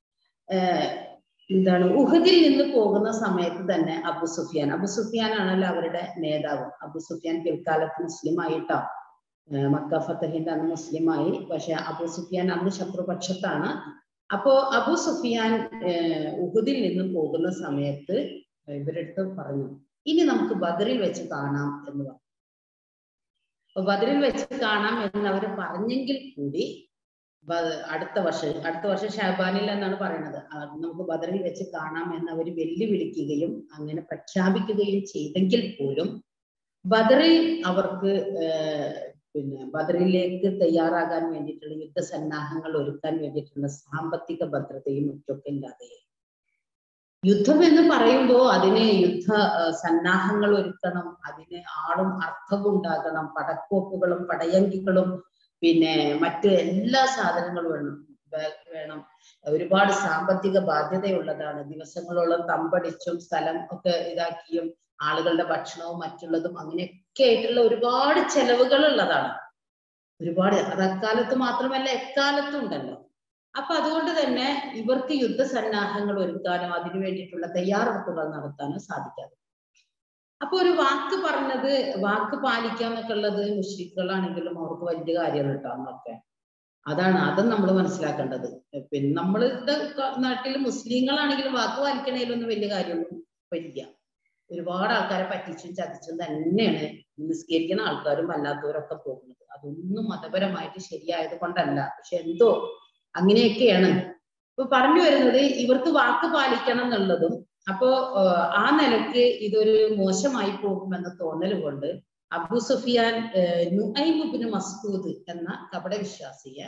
എന്താണ് ഉഹദിൽ നിന്ന് പോകുന്ന സമയത്ത് തന്നെ അബു സുഫിയാൻ അബു സുഫിയാൻ ആണല്ലോ അവരുടെ നേതാവ് അബു സുഫിയാൻ പിൽക്കാലത്ത് മുസ്ലിം ആയിട്ടാ മക്ക ഫത്തഹിന്റെ അന്ന് മുസ്ലിമായി പക്ഷെ അബു സുഫിയാൻ അന്ന് ശത്രുപക്ഷത്താണ് അപ്പോ അബു സുഫിയാൻ ഉഹുദിൽ നിന്ന് പോകുന്ന സമയത്ത് ഇവരുടെ അടുത്ത് പറഞ്ഞു ഇനി നമുക്ക് ബദറിൽ വെച്ച് കാണാം എന്ന് പറഞ്ഞു അപ്പൊ ബദറിൽ വെച്ച് കാണാം എന്ന് അവർ പറഞ്ഞെങ്കിൽ കൂടി അടുത്ത വർഷം അടുത്ത വർഷം ഷാബാനിൽ എന്നാണ് പറയുന്നത് നമുക്ക് ബദറിൽ വെച്ച് കാണാം എന്ന് അവർ വെല്ലുവിളിക്കുകയും അങ്ങനെ പ്രഖ്യാപിക്കുകയും ചെയ്തെങ്കിൽ പോലും ബദറിൽ അവർക്ക് പിന്നെ ബദറിലേക്ക് തയ്യാറാകാൻ വേണ്ടിയിട്ടുള്ള യുദ്ധസന്നാഹങ്ങൾ ഒരുക്കാൻ വേണ്ടിയിട്ടുള്ള സാമ്പത്തിക ഭദ്രതയും മറ്റൊക്കെ ഇല്ലാതെയായി യുദ്ധം എന്ന് പറയുമ്പോൾ അതിന് യുദ്ധ സന്നാഹങ്ങൾ ഒരുക്കണം അതിന് ആളും അർത്ഥവും ഉണ്ടാകണം പടക്കോപ്പുകളും പടയങ്കികളും പിന്നെ മറ്റ് എല്ലാ സാധനങ്ങളും വേണം വേണം ഒരുപാട് സാമ്പത്തിക ബാധ്യതയുള്ളതാണ് ദിവസങ്ങളോളം തമ്പടിച്ചും സ്ഥലം ഒക്കെ ഇതാക്കിയും ആളുകളുടെ ഭക്ഷണവും മറ്റുള്ളതും അങ്ങനെയൊക്കെ ആയിട്ടുള്ള ഒരുപാട് ചെലവുകൾ ഉള്ളതാണ് ഒരുപാട് അത് അക്കാലത്ത് മാത്രമല്ല എക്കാലത്തും ഉണ്ടല്ലോ അപ്പൊ അതുകൊണ്ട് തന്നെ ഇവർക്ക് യുദ്ധസന്നാഹങ്ങൾ ഒരുക്കാനോ അതിനു വേണ്ടിയിട്ടുള്ള തയ്യാറെടുപ്പുകൾ നടത്താനോ സാധിക്കാതെ അപ്പൊ ഒരു വാക്ക് പറഞ്ഞത് വാക്ക് പാലിക്കാന്നൊക്കെ ഉള്ളത് മുഷ്രിക്കുകളാണെങ്കിലും അവർക്ക് വലിയ കാര്യങ്ങൾ കിട്ടാന്നൊക്കെ അതാണ് അതും നമ്മൾ മനസ്സിലാക്കേണ്ടത് പിന്നെ നമ്മളുടെ നാട്ടിൽ മുസ്ലിങ്ങളാണെങ്കിലും വാക്ക് പാലിക്കണേലൊന്നും വലിയ കാര്യമൊന്നും വലിയ ഒരുപാട് ആൾക്കാരെ പറ്റിച്ചും ചതിച്ചും തന്നെയാണ് നിസ്കരിക്കുന്ന ആൾക്കാരും അല്ലാത്തവരൊക്കെ പോകുന്നത് അതൊന്നും മതപരമായിട്ട് ശരിയായത് കൊണ്ടല്ല പക്ഷെ എന്തോ അങ്ങനെയൊക്കെയാണ് ഇപ്പൊ പറഞ്ഞു വരുന്നത് ഇവർക്ക് വാക്ക് പാലിക്കണം എന്നുള്ളതും അപ്പോ ആ നിലക്ക് ഇതൊരു മോശമായി പോകുമെന്ന തോന്നൽ കൊണ്ട് അബു സുഫിയാൻ നുഐമുബിന് മസ്കൂദ് എന്ന കപട വിശ്വാസിയെ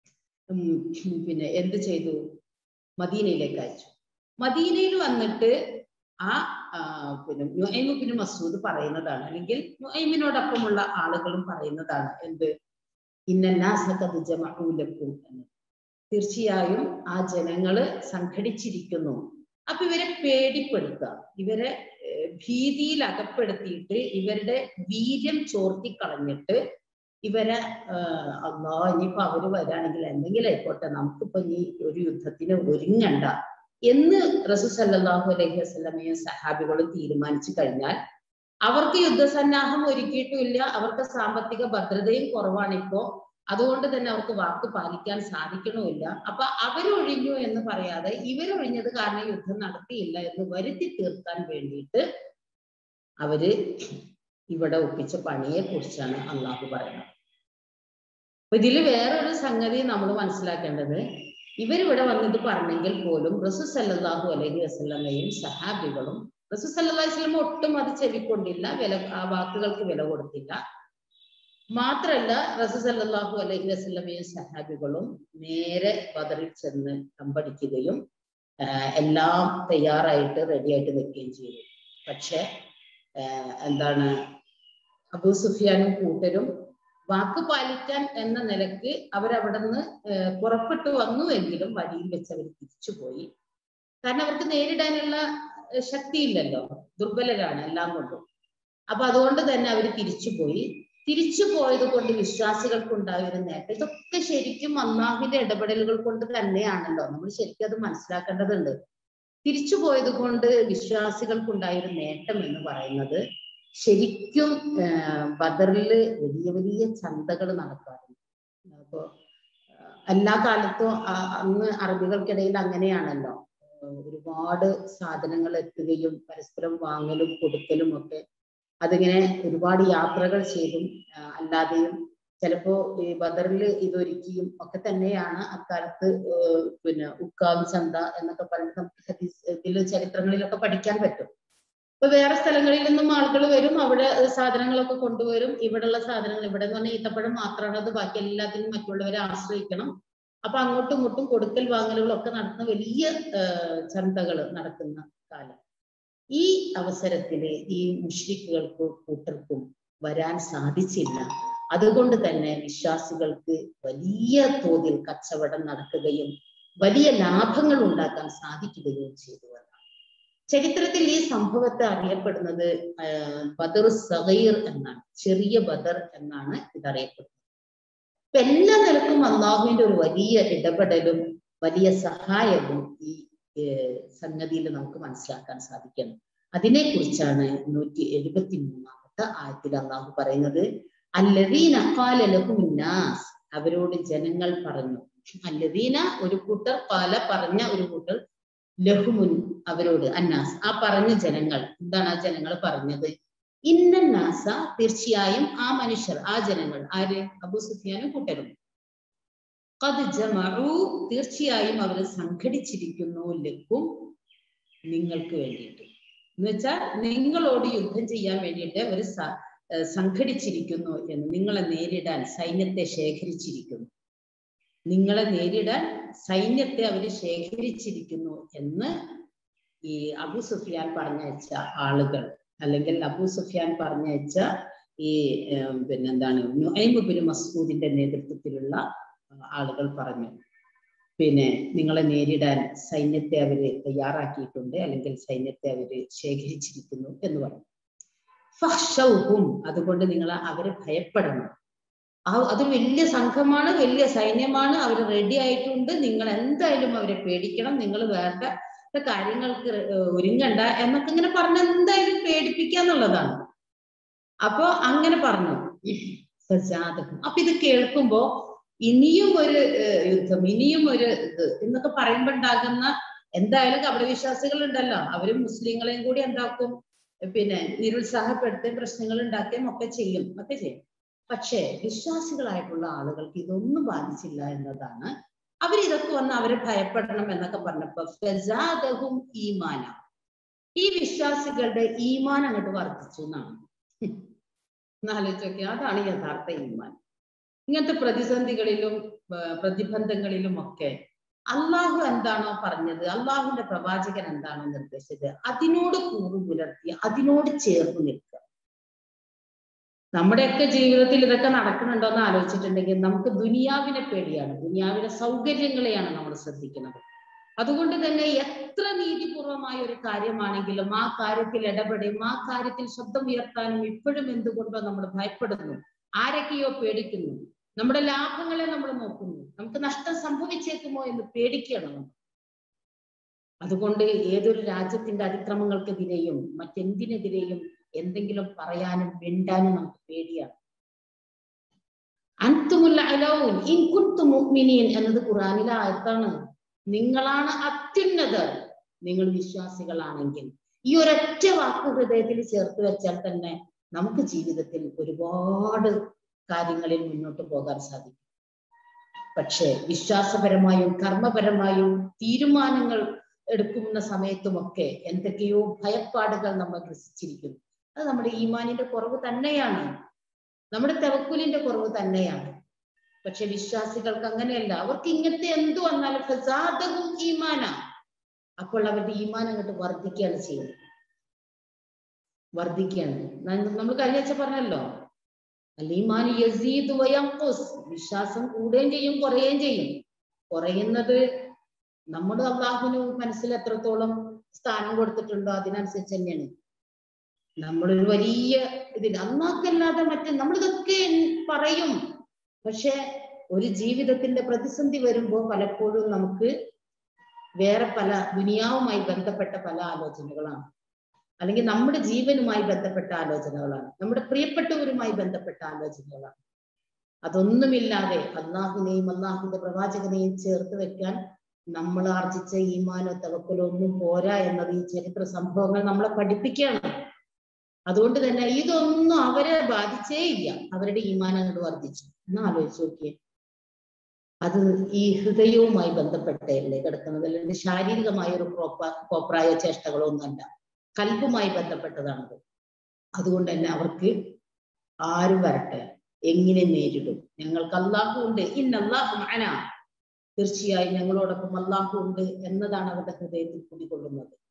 പിന്നെ എന്ത് ചെയ്തു മദീനയിലേക്ക് അയച്ചു മദീനയിൽ വന്നിട്ട് ആ പിന്നെ നുഐമുബിന് മസൂദ് പറയുന്നതാണ് അല്ലെങ്കിൽ നുഐമിനോടൊപ്പമുള്ള ആളുകളും പറയുന്നതാണ് എന്ത് ഇന്നാസക്കത് ജമൂലക്കും എന്ന് തീർച്ചയായും ആ ജനങ്ങള് സംഘടിച്ചിരിക്കുന്നു അപ്പൊ ഇവരെ പേടിപ്പെടുത്തുക ഇവരെ ഭീതിയിൽ അകപ്പെടുത്തിയിട്ട് ഇവരുടെ വീര്യം ചോർത്തിക്കളഞ്ഞിട്ട് ഇവരെ അള്ളാ ഇനിയിപ്പോ അവര് വരാണെങ്കിൽ എന്തെങ്കിലും ആയിക്കോട്ടെ നമുക്കിപ്പോ ഇനി ഒരു യുദ്ധത്തിന് ഒരുങ്ങണ്ട എന്ന് റസൂ സല്ലാഹു അലൈഹി വസ്ലമയും സഹാബികളും തീരുമാനിച്ചു കഴിഞ്ഞാൽ അവർക്ക് യുദ്ധസന്നാഹം ഒരുക്കിയിട്ടുമില്ല അവർക്ക് സാമ്പത്തിക ഭദ്രതയും കുറവാണിപ്പോ അതുകൊണ്ട് തന്നെ അവർക്ക് വാക്ക് പാലിക്കാൻ സാധിക്കണമില്ല അപ്പൊ അവരൊഴിഞ്ഞു എന്ന് പറയാതെ ഇവരൊഴിഞ്ഞത് കാരണം യുദ്ധം നടത്തിയില്ല എന്ന് വരുത്തി തീർക്കാൻ വേണ്ടിയിട്ട് അവര് ഇവിടെ ഒപ്പിച്ച പണിയെ കുറിച്ചാണ് അള്ളാഹു പറയുന്നത് അപ്പൊ ഇതിൽ വേറൊരു സംഗതി നമ്മൾ മനസ്സിലാക്കേണ്ടത് ഇവരിവിടെ വന്നിട്ട് പറഞ്ഞെങ്കിൽ പോലും റസു സല്ലാഹു അലൈഹി വസ്ലമയും സഹാബികളും റസു സല്ലാ വസ്ലമ ഒട്ടും അത് ചെവിക്കൊണ്ടില്ല വില ആ വാക്കുകൾക്ക് വില കൊടുത്തില്ല മാത്രല്ല റസു സല്ലാഹു അലൈഹി വസ്ലമയും സഹാബികളും നേരെ ബദറിൽ ചെന്ന് കമ്പടിക്കുകയും എല്ലാം തയ്യാറായിട്ട് റെഡിയായിട്ട് നിൽക്കുകയും ചെയ്തു പക്ഷെ എന്താണ് അബൂ സുഫിയാനും കൂട്ടരും വാക്ക് പാലിക്കാൻ എന്ന നിലക്ക് അവരവിടെ നിന്ന് പുറപ്പെട്ടു വന്നുവെങ്കിലും വഴിയിൽ വെച്ച് അവർ തിരിച്ചുപോയി കാരണം അവർക്ക് നേരിടാനുള്ള ശക്തിയില്ലല്ലോ ദുർബലരാണ് എല്ലാം കൊണ്ടും അപ്പൊ അതുകൊണ്ട് തന്നെ അവർ തിരിച്ചുപോയി തിരിച്ചു പോയത് കൊണ്ട് വിശ്വാസികൾക്കുണ്ടായ ഒരു നേട്ടം ഇതൊക്കെ ശരിക്കും അള്ളാഹുവിന്റെ ഇടപെടലുകൾ കൊണ്ട് തന്നെയാണല്ലോ നമ്മൾ ശരിക്കും അത് മനസ്സിലാക്കേണ്ടതുണ്ട് തിരിച്ചു പോയത് കൊണ്ട് വിശ്വാസികൾക്കുണ്ടായ ഒരു നേട്ടം എന്ന് പറയുന്നത് ശരിക്കും ബദറില് വലിയ വലിയ ചന്തകൾ നടക്കാറുണ്ട് അപ്പോ എല്ലാ കാലത്തും അന്ന് അറബികൾക്കിടയിൽ അങ്ങനെയാണല്ലോ ഒരുപാട് സാധനങ്ങൾ എത്തുകയും പരസ്പരം വാങ്ങലും കൊടുക്കലും ഒക്കെ അതിങ്ങനെ ഒരുപാട് യാത്രകൾ ചെയ്തും അല്ലാതെയും ചിലപ്പോ ഈ ബദറിൽ ഇതൊരുക്കിയും ഒക്കെ തന്നെയാണ് അക്കാലത്ത് പിന്നെ ഉക്കാം ചന്ത എന്നൊക്കെ പറഞ്ഞ് നമുക്ക് ഹദീസ് ഇതിൽ ചരിത്രങ്ങളിലൊക്കെ പഠിക്കാൻ പറ്റും ഇപ്പൊ വേറെ സ്ഥലങ്ങളിൽ നിന്നും ആളുകൾ വരും അവിടെ സാധനങ്ങളൊക്കെ കൊണ്ടുവരും ഇവിടെയുള്ള സാധനങ്ങൾ ഇവിടെ എന്ന് പറഞ്ഞാൽ ഈത്തപ്പഴം മാത്രമാണ് അത് ബാക്കി എല്ലാത്തിനും മറ്റുള്ളവരെ ആശ്രയിക്കണം അപ്പൊ അങ്ങോട്ടും ഇങ്ങോട്ടും കൊടുക്കൽ വാങ്ങലുകളൊക്കെ നടത്തുന്ന വലിയ ചന്തകൾ നടക്കുന്ന കാലം ഈ അവസരത്തില് ഈ മുഷ്രിക്കുകൾക്ക് കൂട്ടർക്കും വരാൻ സാധിച്ചില്ല അതുകൊണ്ട് തന്നെ വിശ്വാസികൾക്ക് വലിയ തോതിൽ കച്ചവടം നടക്കുകയും വലിയ ലാഭങ്ങൾ ഉണ്ടാക്കാൻ സാധിക്കുകയും ചെയ്തു എന്നാണ് ചരിത്രത്തിൽ ഈ സംഭവത്തെ അറിയപ്പെടുന്നത് ബദർ സഗീർ എന്നാണ് ചെറിയ ബദർ എന്നാണ് ഇതറിയപ്പെടുന്നത് ഇപ്പൊ എല്ലാ നിലക്കും അള്ളാഹുവിന്റെ ഒരു വലിയ ഇടപെടലും വലിയ സഹായവും ഈ സംഗതിയിൽ നമുക്ക് മനസ്സിലാക്കാൻ സാധിക്കണം അതിനെ കുറിച്ചാണ് നൂറ്റി എഴുപത്തി മൂന്നാമത്തെ ആയത്തിൽ അള്ളാഹു പറയുന്നത് അല്ലദീന കാലലഹുനാസ് അവരോട് ജനങ്ങൾ പറഞ്ഞു അല്ലദീന ഒരു കൂട്ടർ കാല പറഞ്ഞ ഒരു കൂട്ടർ ലഹുമുൻ അവരോട് അന്നാസ് ആ പറഞ്ഞ ജനങ്ങൾ എന്താണ് ആ ജനങ്ങൾ പറഞ്ഞത് ഇന്നാസ തീർച്ചയായും ആ മനുഷ്യർ ആ ജനങ്ങൾ ആര് അബു സുഫിയാനും കൂട്ടരും കത് ജമഉ തീർച്ചയായും അവർ സംഘടിച്ചിരിക്കുന്നു ലക്കും നിങ്ങൾക്ക് വേണ്ടിയിട്ട് എന്ന് വെച്ചാൽ നിങ്ങളോട് യുദ്ധം ചെയ്യാൻ വേണ്ടിയിട്ട് അവർ സംഘടിച്ചിരിക്കുന്നു എന്ന് നിങ്ങളെ നേരിടാൻ സൈന്യത്തെ ശേഖരിച്ചിരിക്കുന്നു നിങ്ങളെ നേരിടാൻ സൈന്യത്തെ അവർ ശേഖരിച്ചിരിക്കുന്നു എന്ന് ഈ അബു സുഫിയാൻ പറഞ്ഞയച്ച ആളുകൾ അല്ലെങ്കിൽ അബു സുഫിയാൻ പറഞ്ഞയച്ച ഈ പിന്നെന്താണ് നുഐമുബിന് മസ്കൂദിന്റെ നേതൃത്വത്തിലുള്ള ആളുകൾ പറഞ്ഞു പിന്നെ നിങ്ങളെ നേരിടാൻ സൈന്യത്തെ അവര് തയ്യാറാക്കിയിട്ടുണ്ട് അല്ലെങ്കിൽ സൈന്യത്തെ അവര് ശേഖരിച്ചിരിക്കുന്നു എന്ന് പറഞ്ഞു ഫഹ്ഷൗഹും അതുകൊണ്ട് നിങ്ങൾ അവരെ ഭയപ്പെടണം ആ അതൊരു വലിയ സംഘമാണ് വലിയ സൈന്യമാണ് അവർ റെഡി ആയിട്ടുണ്ട് നിങ്ങൾ എന്തായാലും അവരെ പേടിക്കണം നിങ്ങൾ വേണ്ട കാര്യങ്ങൾക്ക് ഒരുങ്ങണ്ട എന്നൊക്കെ ഇങ്ങനെ പറഞ്ഞ എന്തായാലും പേടിപ്പിക്കാന്നുള്ളതാണ് അപ്പൊ അങ്ങനെ പറഞ്ഞു സജാതകം അപ്പൊ ഇത് കേൾക്കുമ്പോ ഇനിയും ഒരു യുദ്ധം ഇനിയും ഒരു ഇത് എന്നൊക്കെ പറയുമ്പോ ഉണ്ടാകുന്ന എന്തായാലും കപടവിശ്വാസികൾ ഉണ്ടല്ലോ അവരും മുസ്ലിങ്ങളെയും കൂടി എന്താക്കും പിന്നെ നിരുത്സാഹപ്പെടുത്തുകയും പ്രശ്നങ്ങൾ ഉണ്ടാക്കുകയും ഒക്കെ ചെയ്യും ഒക്കെ ചെയ്യും പക്ഷേ വിശ്വാസികളായിട്ടുള്ള ആളുകൾക്ക് ഇതൊന്നും ബാധിച്ചില്ല എന്നതാണ് അവർ ഇതൊക്കെ വന്ന് അവരെ ഭയപ്പെടണം എന്നൊക്കെ പറഞ്ഞപ്പോ ഫസാദഹും ഈമാന ഈ വിശ്വാസികളുടെ ഈമാൻ അങ്ങോട്ട് വർദ്ധിച്ചു എന്നാണ് എന്നാലോചിച്ച് നോക്കിയാൽ അതാണ് യഥാർത്ഥ ഈമാൻ ഇങ്ങനത്തെ പ്രതിസന്ധികളിലും പ്രതിബന്ധങ്ങളിലും ഒക്കെ അള്ളാഹു എന്താണോ പറഞ്ഞത് അള്ളാഹുവിന്റെ പ്രവാചകൻ എന്താണോ നിർദ്ദേശിച്ചത് അതിനോട് കൂറു പുലർത്തി അതിനോട് ചേർന്ന് നിൽക്കുക നമ്മുടെയൊക്കെ ജീവിതത്തിൽ ഇതൊക്കെ നടക്കുന്നുണ്ടോ എന്ന് ആലോചിച്ചിട്ടുണ്ടെങ്കിൽ നമുക്ക് ദുനിയാവിനെ പേടിയാണ് ദുനിയാവിലെ സൗകര്യങ്ങളെയാണ് നമ്മൾ ശ്രദ്ധിക്കുന്നത് അതുകൊണ്ട് തന്നെ എത്ര നീതിപൂർവമായ ഒരു കാര്യമാണെങ്കിലും ആ കാര്യത്തിൽ ഇടപെടുകയും ആ കാര്യത്തിൽ ശബ്ദം ഉയർത്താനും ഇപ്പോഴും എന്തുകൊണ്ടോ നമ്മൾ ഭയപ്പെടുന്നു ആരൊക്കെയോ പേടിക്കുന്നു നമ്മുടെ ലാഭങ്ങളെ നമ്മൾ നോക്കുന്നു നമുക്ക് നഷ്ടം സംഭവിച്ചേക്കുമോ എന്ന് പേടിക്കണം നമ്മൾ അതുകൊണ്ട് ഏതൊരു രാജ്യത്തിന്റെ അതിക്രമങ്ങൾക്കെതിരെയും മറ്റെന്തിനെതിരെയും എന്തെങ്കിലും പറയാനും മിണ്ടാനും നമുക്ക് പേടിയാണ് അൻതുമുല്ല അലൗൻ ഇൻ കുൻതു മുഅ്മിനീൻ എന്നത് ഖുറാനിലെ ആയത്താണ് നിങ്ങളാണ് അത്യുന്നതർ നിങ്ങൾ വിശ്വാസികളാണെങ്കിൽ ഈ ഒരൊറ്റ വാക്ക് ഹൃദയത്തിൽ ചേർത്ത് വെച്ചാൽ തന്നെ നമുക്ക് ജീവിതത്തിൽ ഒരുപാട് കാര്യങ്ങളിൽ മുന്നോട്ട് പോകാൻ സാധിക്കും പക്ഷേ വിശ്വാസപരമായും കർമ്മപരമായും തീരുമാനങ്ങൾ എടുക്കുന്ന സമയത്തുമൊക്കെ എന്തൊക്കെയോ ഭയപ്പാടുകൾ നമ്മൾ ഗ്രസിച്ചിരിക്കുന്നു അത് നമ്മുടെ ഈമാനിന്റെ കുറവ് തന്നെയാണ് നമ്മുടെ തെവക്കുലിന്റെ കുറവ് തന്നെയാണ് പക്ഷെ വിശ്വാസികൾക്ക് അങ്ങനെയല്ല അവർക്ക് ഇങ്ങനത്തെ എന്ത് വന്നാലും ഫസാദവും ഈമാന അപ്പോൾ അവരുടെ ഈമാൻ അങ്ങോട്ട് വർദ്ധിക്കുകയാണ് ചെയ്യുന്നത് വർദ്ധിക്കുകയാണ് നമ്മൾ കഴിഞ്ഞ ആഴ്ച പറഞ്ഞല്ലോ അല്ലീമാൻ യസീദ് വയംഖുസ് വിശ്വാസം കൂടുകയും ചെയ്യും കുറയുകയും ചെയ്യും കുറയുന്നത് നമ്മുടെ അള്ളാഹുവിന് മനസ്സിൽ എത്രത്തോളം സ്ഥാനം കൊടുത്തിട്ടുണ്ടോ അതിനനുസരിച്ച് തന്നെയാണ് നമ്മളൊരു വലിയ ഇതിൽ അന്നാക്കല്ലാതെ മറ്റേ നമ്മളിതൊക്കെ പറയും പക്ഷെ ഒരു ജീവിതത്തിന്റെ പ്രതിസന്ധി വരുമ്പോൾ പലപ്പോഴും നമുക്ക് വേറെ പല ദുനിയാവുമായി ബന്ധപ്പെട്ട പല ആലോചനകളാണ് അല്ലെങ്കിൽ നമ്മുടെ ജീവനുമായി ബന്ധപ്പെട്ട ആലോചനകളാണ് നമ്മുടെ പ്രിയപ്പെട്ടവരുമായി ബന്ധപ്പെട്ട ആലോചനകളാണ് അതൊന്നുമില്ലാതെ അള്ളാഹുവിനെയും അള്ളാഹുവിന്റെ പ്രവാചകനെയും ചേർത്ത് വെക്കാൻ നമ്മൾ ആർജിച്ച ഈമാനോ തവക്കലോ ഒന്നും പോരാ എന്നത് ഈ ചരിത്ര സംഭവങ്ങൾ നമ്മളെ പഠിപ്പിക്കുകയാണ് അതുകൊണ്ട് തന്നെ ഇതൊന്നും അവരെ ബാധിച്ചേ ഇല്ല അവരുടെ ഈമാൻ അങ്ങോട്ട് വർദ്ധിച്ചു എന്ന് ആലോചിച്ച് നോക്കിയേ അത് ഈ ഹൃദയവുമായി ബന്ധപ്പെട്ടല്ലേ കിടക്കുന്നത് അല്ലെങ്കിൽ ശാരീരികമായ ഒരു കോപ്പ കോപ്രായ ചേഷ്ടകളോ ഒന്നല്ല കൽബുമായി ബന്ധപ്പെട്ടതാണത് അതുകൊണ്ട് തന്നെ അവർക്ക് ആരും വരട്ടെ എങ്ങനെ നേരിടും ഞങ്ങൾക്ക് അള്ളാഹു ഉണ്ട് ഇന്ന അള്ളാഹു അന തീർച്ചയായും ഞങ്ങളോടൊപ്പം അള്ളാഹു ഉണ്ട് എന്നതാണ് അവരുടെ ഹൃദയത്തിൽ കുടികൊള്ളുന്നത്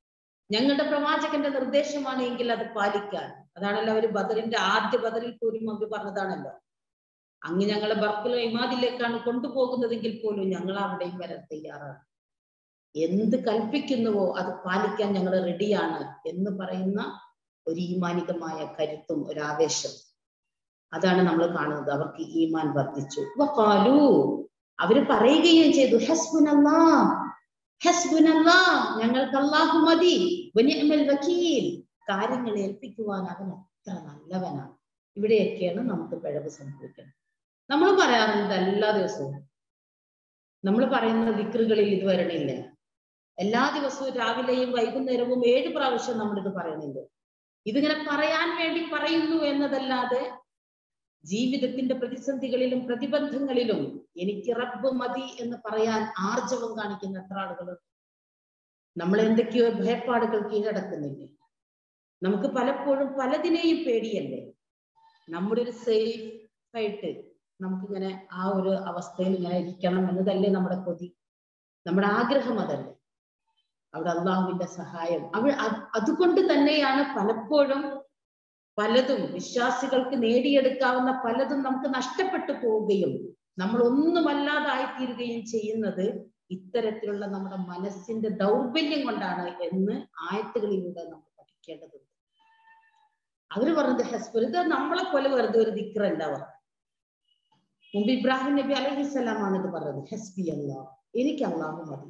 ഞങ്ങളുടെ പ്രവാചകന്റെ നിർദ്ദേശമാണ് എങ്കിൽ അത് പാലിക്കാൻ അതാണല്ലോ അവര് ബദറിന്റെ ആദ്യ ബദറിൽ പോലും അവർ പറഞ്ഞതാണല്ലോ അങ്ങ് ഞങ്ങളെ ബർക്കൽ ഇമാദിലേക്കാണ് കൊണ്ടുപോകുന്നതെങ്കിൽ പോലും ഞങ്ങൾ അവിടെയും വരാൻ തയ്യാറാണ് എന്ത് കൽപ്പിക്കുന്നുവോ അത് പാലിക്കാൻ ഞങ്ങൾ റെഡിയാണ് എന്ന് പറയുന്ന ഒരു ഈമാനികമായ കരുത്തും ഒരു ആവേശം അതാണ് നമ്മൾ കാണുന്നത് അവർക്ക് ഈമാൻ വർദ്ധിച്ചു വഖാലു അവര് പറയുകയും ചെയ്തു ഹസ്ബുനല്ലാ ഹസ്ബുനല്ലാ ഞങ്ങൾക്ക് അല്ലാഹു മതി വനിഅമൽ വക്കീൽ കാര്യങ്ങൾ ഏൽപ്പിക്കുവാൻ അവൻ അത്ര നല്ലവനാണ് ഇവിടെയൊക്കെയാണ് നമുക്ക് പിഴവ് സംഭവിക്കുന്നത് നമ്മൾ പറയാറുണ്ട് എല്ലാ ദിവസവും നമ്മൾ പറയുന്ന ദിക്റുകളിൽ ഇത് വരണില്ല എല്ലാ ദിവസവും രാവിലെയും വൈകുന്നേരവും ഏഴ് പ്രാവശ്യം നമ്മളിത് പറയുന്നുണ്ട് ഇതിങ്ങനെ പറയാൻ വേണ്ടി പറയുന്നു എന്നതല്ലാതെ ജീവിതത്തിന്റെ പ്രതിസന്ധികളിലും പ്രതിബന്ധങ്ങളിലും എനിക്ക് റബ്ബ് മതി എന്ന് പറയാൻ ആർജവം കാണിക്കുന്ന എത്ര ആളുകളുണ്ട് നമ്മൾ എന്തൊക്കെയോ ഭയപ്പാടുകൾ കീഴടക്കുന്നില്ലേ നമുക്ക് പലപ്പോഴും പലതിനെയും പേടിയല്ലേ നമ്മുടെ ഒരു സേഫ് ആയിട്ട് നമുക്കിങ്ങനെ ആ ഒരു അവസ്ഥയിൽ ഇങ്ങനെ ഇരിക്കണം എന്നതല്ലേ നമ്മുടെ കൊതി നമ്മുടെ ആഗ്രഹം അതല്ലേ അവിടെ അള്ളാഹുവിന്റെ സഹായം അവ അതുകൊണ്ട് തന്നെയാണ് പലപ്പോഴും പലതും വിശ്വാസികൾക്ക് നേടിയെടുക്കാവുന്ന പലതും നമുക്ക് നഷ്ടപ്പെട്ടു പോവുകയും നമ്മൾ ഒന്നുമല്ലാതായിത്തീരുകയും ചെയ്യുന്നത് ഇത്തരത്തിലുള്ള നമ്മുടെ മനസ്സിന്റെ ദൗർബല്യം കൊണ്ടാണ് എന്ന് ആയത്തുകളിലൂടെ നമ്മൾ പഠിക്കേണ്ടതുണ്ട് അവര് പറഞ്ഞത് ഹസ്ബൽ ഇത് നമ്മളെ പോലെ വെറുതെ ഒരു ദിക്റല്ല അവർ മുമ്പ് ഇബ്രാഹിം നബി അലഹിസ്സലാമാണ് ഇത് പറഞ്ഞത് ഹസ്ബി അള്ളാഹ് എനിക്ക് അള്ളാഹു മതി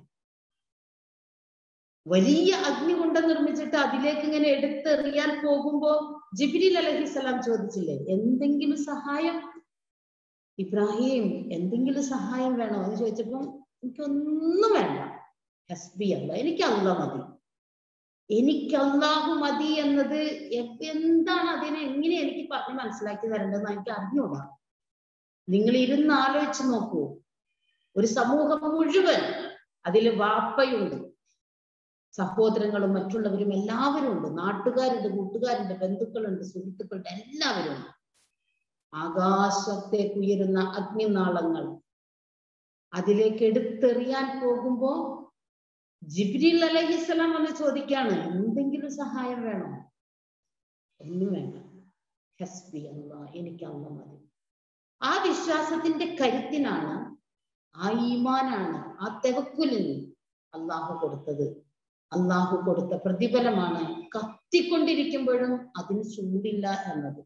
വലിയ അഗ്നി കൊണ്ട് നിർമ്മിച്ചിട്ട് അതിലേക്ക് ഇങ്ങനെ എടുത്തെറിയാൻ പോകുമ്പോ ജിബിരിൽ അലഹിസ്സലാം ചോദിച്ചില്ലേ എന്തെങ്കിലും സഹായം ഇബ്രാഹിം എന്തെങ്കിലും സഹായം വേണോ എന്ന് ചോദിച്ചപ്പോ എനിക്കൊന്നും വേണ്ട ഹസ്ബി അല്ല എനിക്ക് അല്ല മതി എനിക്ക് അള്ളാഹു മതി എന്നത് എന്താണ് അതിനെ എങ്ങനെ എനിക്ക് പറഞ്ഞ് മനസ്സിലാക്കി തരേണ്ടതെന്ന് എനിക്ക് അറിഞ്ഞൂടാ നിങ്ങൾ ഇരുന്ന് ആലോചിച്ച് നോക്കൂ ഒരു സമൂഹം മുഴുവൻ അതിൽ വാപ്പയുണ്ട് സഹോദരങ്ങളും മറ്റുള്ളവരും എല്ലാവരും ഉണ്ട് നാട്ടുകാരുണ്ട് കൂട്ടുകാരുണ്ട് ബന്ധുക്കളുണ്ട് സുഹൃത്തുക്കളുണ്ട് എല്ലാവരും ഉണ്ട് ആകാശത്തേക്ക് ഉയരുന്ന അഗ്നിനാളങ്ങൾ അതിലേക്ക് എടുത്തെറിയാൻ പോകുമ്പോ ജിബ്രീൽ അലഹിസ്സലാം വന്ന് ചോദിക്കാണ് എന്തെങ്കിലും സഹായം വേണോ ഒന്നും വേണ്ട ഹസ്ബി അല്ല എനിക്ക് അല്ല മതി ആ വിശ്വാസത്തിന്റെ കരുത്തിനാണ് ആ ഈമാനാണ് ആ തെവക്കുലിന് അള്ളാഹു കൊടുത്തത് അള്ളാഹു കൊടുത്ത പ്രതിഫലമാണ് കത്തിക്കൊണ്ടിരിക്കുമ്പോഴും അതിന് ചൂടില്ല എന്നത്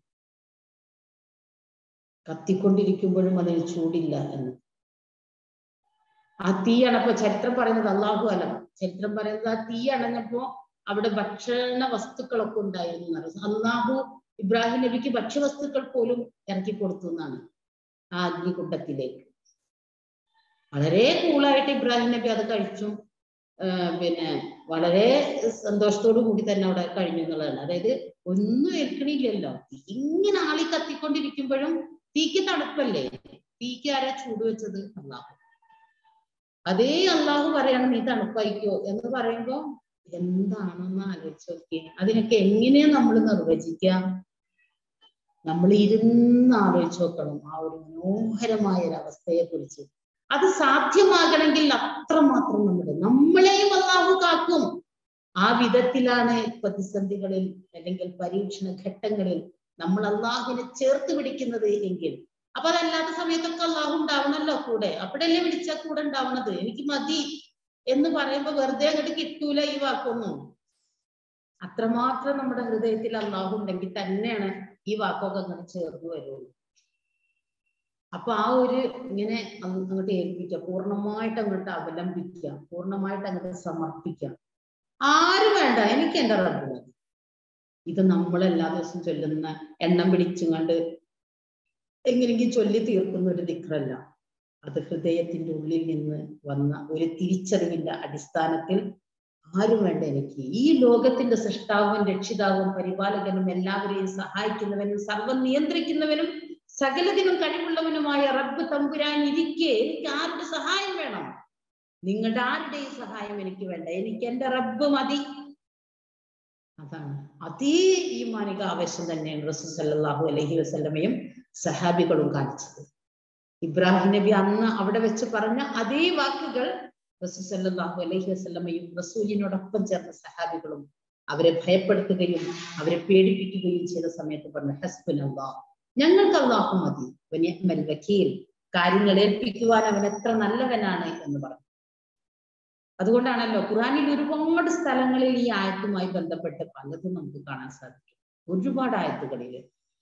കത്തിക്കൊണ്ടിരിക്കുമ്പോഴും അതിന് ചൂടില്ല എന്നത് ആ തീ അണപ്പോ ചരിത്രം പറയുന്നത് അള്ളാഹു അല്ല ചരിത്രം പറയുന്നത് ആ തീ അണഞ്ഞപ്പോ അവിടെ ഭക്ഷണ വസ്തുക്കളൊക്കെ ഉണ്ടായിരുന്നു അള്ളാഹു ഇബ്രാഹിം നബിക്ക് ഭക്ഷ്യവസ്തുക്കൾ പോലും ഇറക്കി കൊടുത്തു എന്നാണ് ആ അഗ്നികുണ്ടത്തിലേക്ക് വളരെ കൂളായിട്ട് ഇബ്രാഹിം നബി അത് കഴിച്ചു പിന്നെ വളരെ സന്തോഷത്തോടു കൂടി തന്നെ അവിടെ കഴിഞ്ഞു എന്നുള്ളതാണ് അതായത് ഒന്നും ഏൽക്കണില്ലല്ലോ ഇങ്ങനെ ആളി കത്തിക്കൊണ്ടിരിക്കുമ്പോഴും തീക്ക് തണുപ്പല്ലേ തീക്ക് ആരാ ചൂട് വെച്ചത് അള്ളാഹു അതേ അള്ളാഹു പറയണം നീ തണുപ്പായിക്കോ എന്ന് പറയുമ്പോ എന്താണെന്ന് ആലോചിച്ച് നോക്കിയേ അതിനൊക്കെ എങ്ങനെയാ നമ്മൾ നിർവചിക്കാം നമ്മൾ ഇരുന്ന് ആലോചിച്ച് നോക്കണം ആ ഒരു മനോഹരമായ ഒരു അവസ്ഥയെ കുറിച്ച് അത് സാധ്യമാകണമെങ്കിൽ അത്രമാത്രം നമ്മുടെ നമ്മളെയും അള്ളാഹു കാക്കും ആ വിധത്തിലാണ് പ്രതിസന്ധികളിൽ അല്ലെങ്കിൽ പരീക്ഷണ ഘട്ടങ്ങളിൽ നമ്മൾ അള്ളാഹുവിനെ ചേർത്ത് പിടിക്കുന്നത് എങ്കിൽ അപ്പൊ അതല്ലാത്ത സമയത്തൊക്കെ അള്ളാഹു ഉണ്ടാവണല്ലോ കൂടെ അപ്പോഴല്ലേ വിളിച്ചാൽ കൂടെ ഉണ്ടാവണത് എനിക്ക് മതി എന്ന് പറയുമ്പോ വെറുതെ അങ്ങോട്ട് കിട്ടൂല ഈ വാക്കൊന്നും അത്രമാത്രം നമ്മുടെ ഹൃദയത്തിൽ അള്ളാഹു ഉണ്ടെങ്കിൽ തന്നെയാണ് ഈ വാക്കൊക്കെ അങ്ങനെ ചേർന്ന് വരുള്ളൂ അപ്പൊ ആ ഒരു ഇങ്ങനെ അങ്ങോട്ട് ഏൽപ്പിക്കുക പൂർണ്ണമായിട്ട് അങ്ങോട്ട് അവലംബിക്കുക പൂർണ്ണമായിട്ട് അങ്ങോട്ട് സമർപ്പിക്കുക ആരും വേണ്ട എനിക്ക് എന്റെ റബ്ബ് മതി ഇത് നമ്മൾ എല്ലാ ദിവസവും ചൊല്ലുന്ന എണ്ണം പിടിച്ചുകൊണ്ട് എങ്ങനെയെങ്കിലും ചൊല്ലി തീർക്കുന്ന ഒരു ദിക്റല്ല അത് ഹൃദയത്തിന്റെ ഉള്ളിൽ നിന്ന് വന്ന ഒരു തിരിച്ചറിവിന്റെ അടിസ്ഥാനത്തിൽ ആരും വേണ്ട എനിക്ക് ഈ ലോകത്തിന്റെ സൃഷ്ടാവും രക്ഷിതാവും പരിപാലകനും എല്ലാവരെയും സഹായിക്കുന്നവനും സർവം നിയന്ത്രിക്കുന്നവനും സകലതിനും കഴിവുള്ളവനുമായ റബ്ബ് തമ്പുരാൻ ഇരിക്കെ എനിക്ക് ആരുടെ സഹായം വേണം നിങ്ങളുടെ ആരുടെയും സഹായം എനിക്ക് വേണ്ട എനിക്ക് എന്റെ റബ്ബ് മതി അതാണ് അതേ ഈ മാനിക ആവേശം തന്നെയാണ് റസൂൽ സല്ലല്ലാഹു അലൈഹി വസല്ലമയും സഹാബികളും കാണിച്ചത് ഇബ്രാഹിം നബി അന്ന് അവിടെ വെച്ച് പറഞ്ഞ അതേ വാക്കുകൾ റസൂൽ സല്ലല്ലാഹു അലൈഹി വസല്ലമയും റസൂലിനോടൊപ്പം ചേർന്ന സഹാബികളും അവരെ ഭയപ്പെടുത്തുകയും അവരെ പേടിപ്പിക്കുകയും ചെയ്ത സമയത്ത് പറഞ്ഞു ഹസ്ബുൻ അള്ളാഹ് ഞങ്ങൾക്ക് അള്ളാഹു മതി വനിഅ്മൽ വക്കീൽ കാര്യങ്ങൾ ഏൽപ്പിക്കുവാൻ അവൻ എത്ര നല്ലവനാണ് എന്ന് പറഞ്ഞു അതുകൊണ്ടാണല്ലോ ഖുറാനിൽ ഒരുപാട് സ്ഥലങ്ങളിൽ ഈ ആയത്തുമായി ബന്ധപ്പെട്ട് പലതും നമുക്ക് കാണാൻ സാധിക്കും ഒരുപാട് ആയത്തുകളിൽ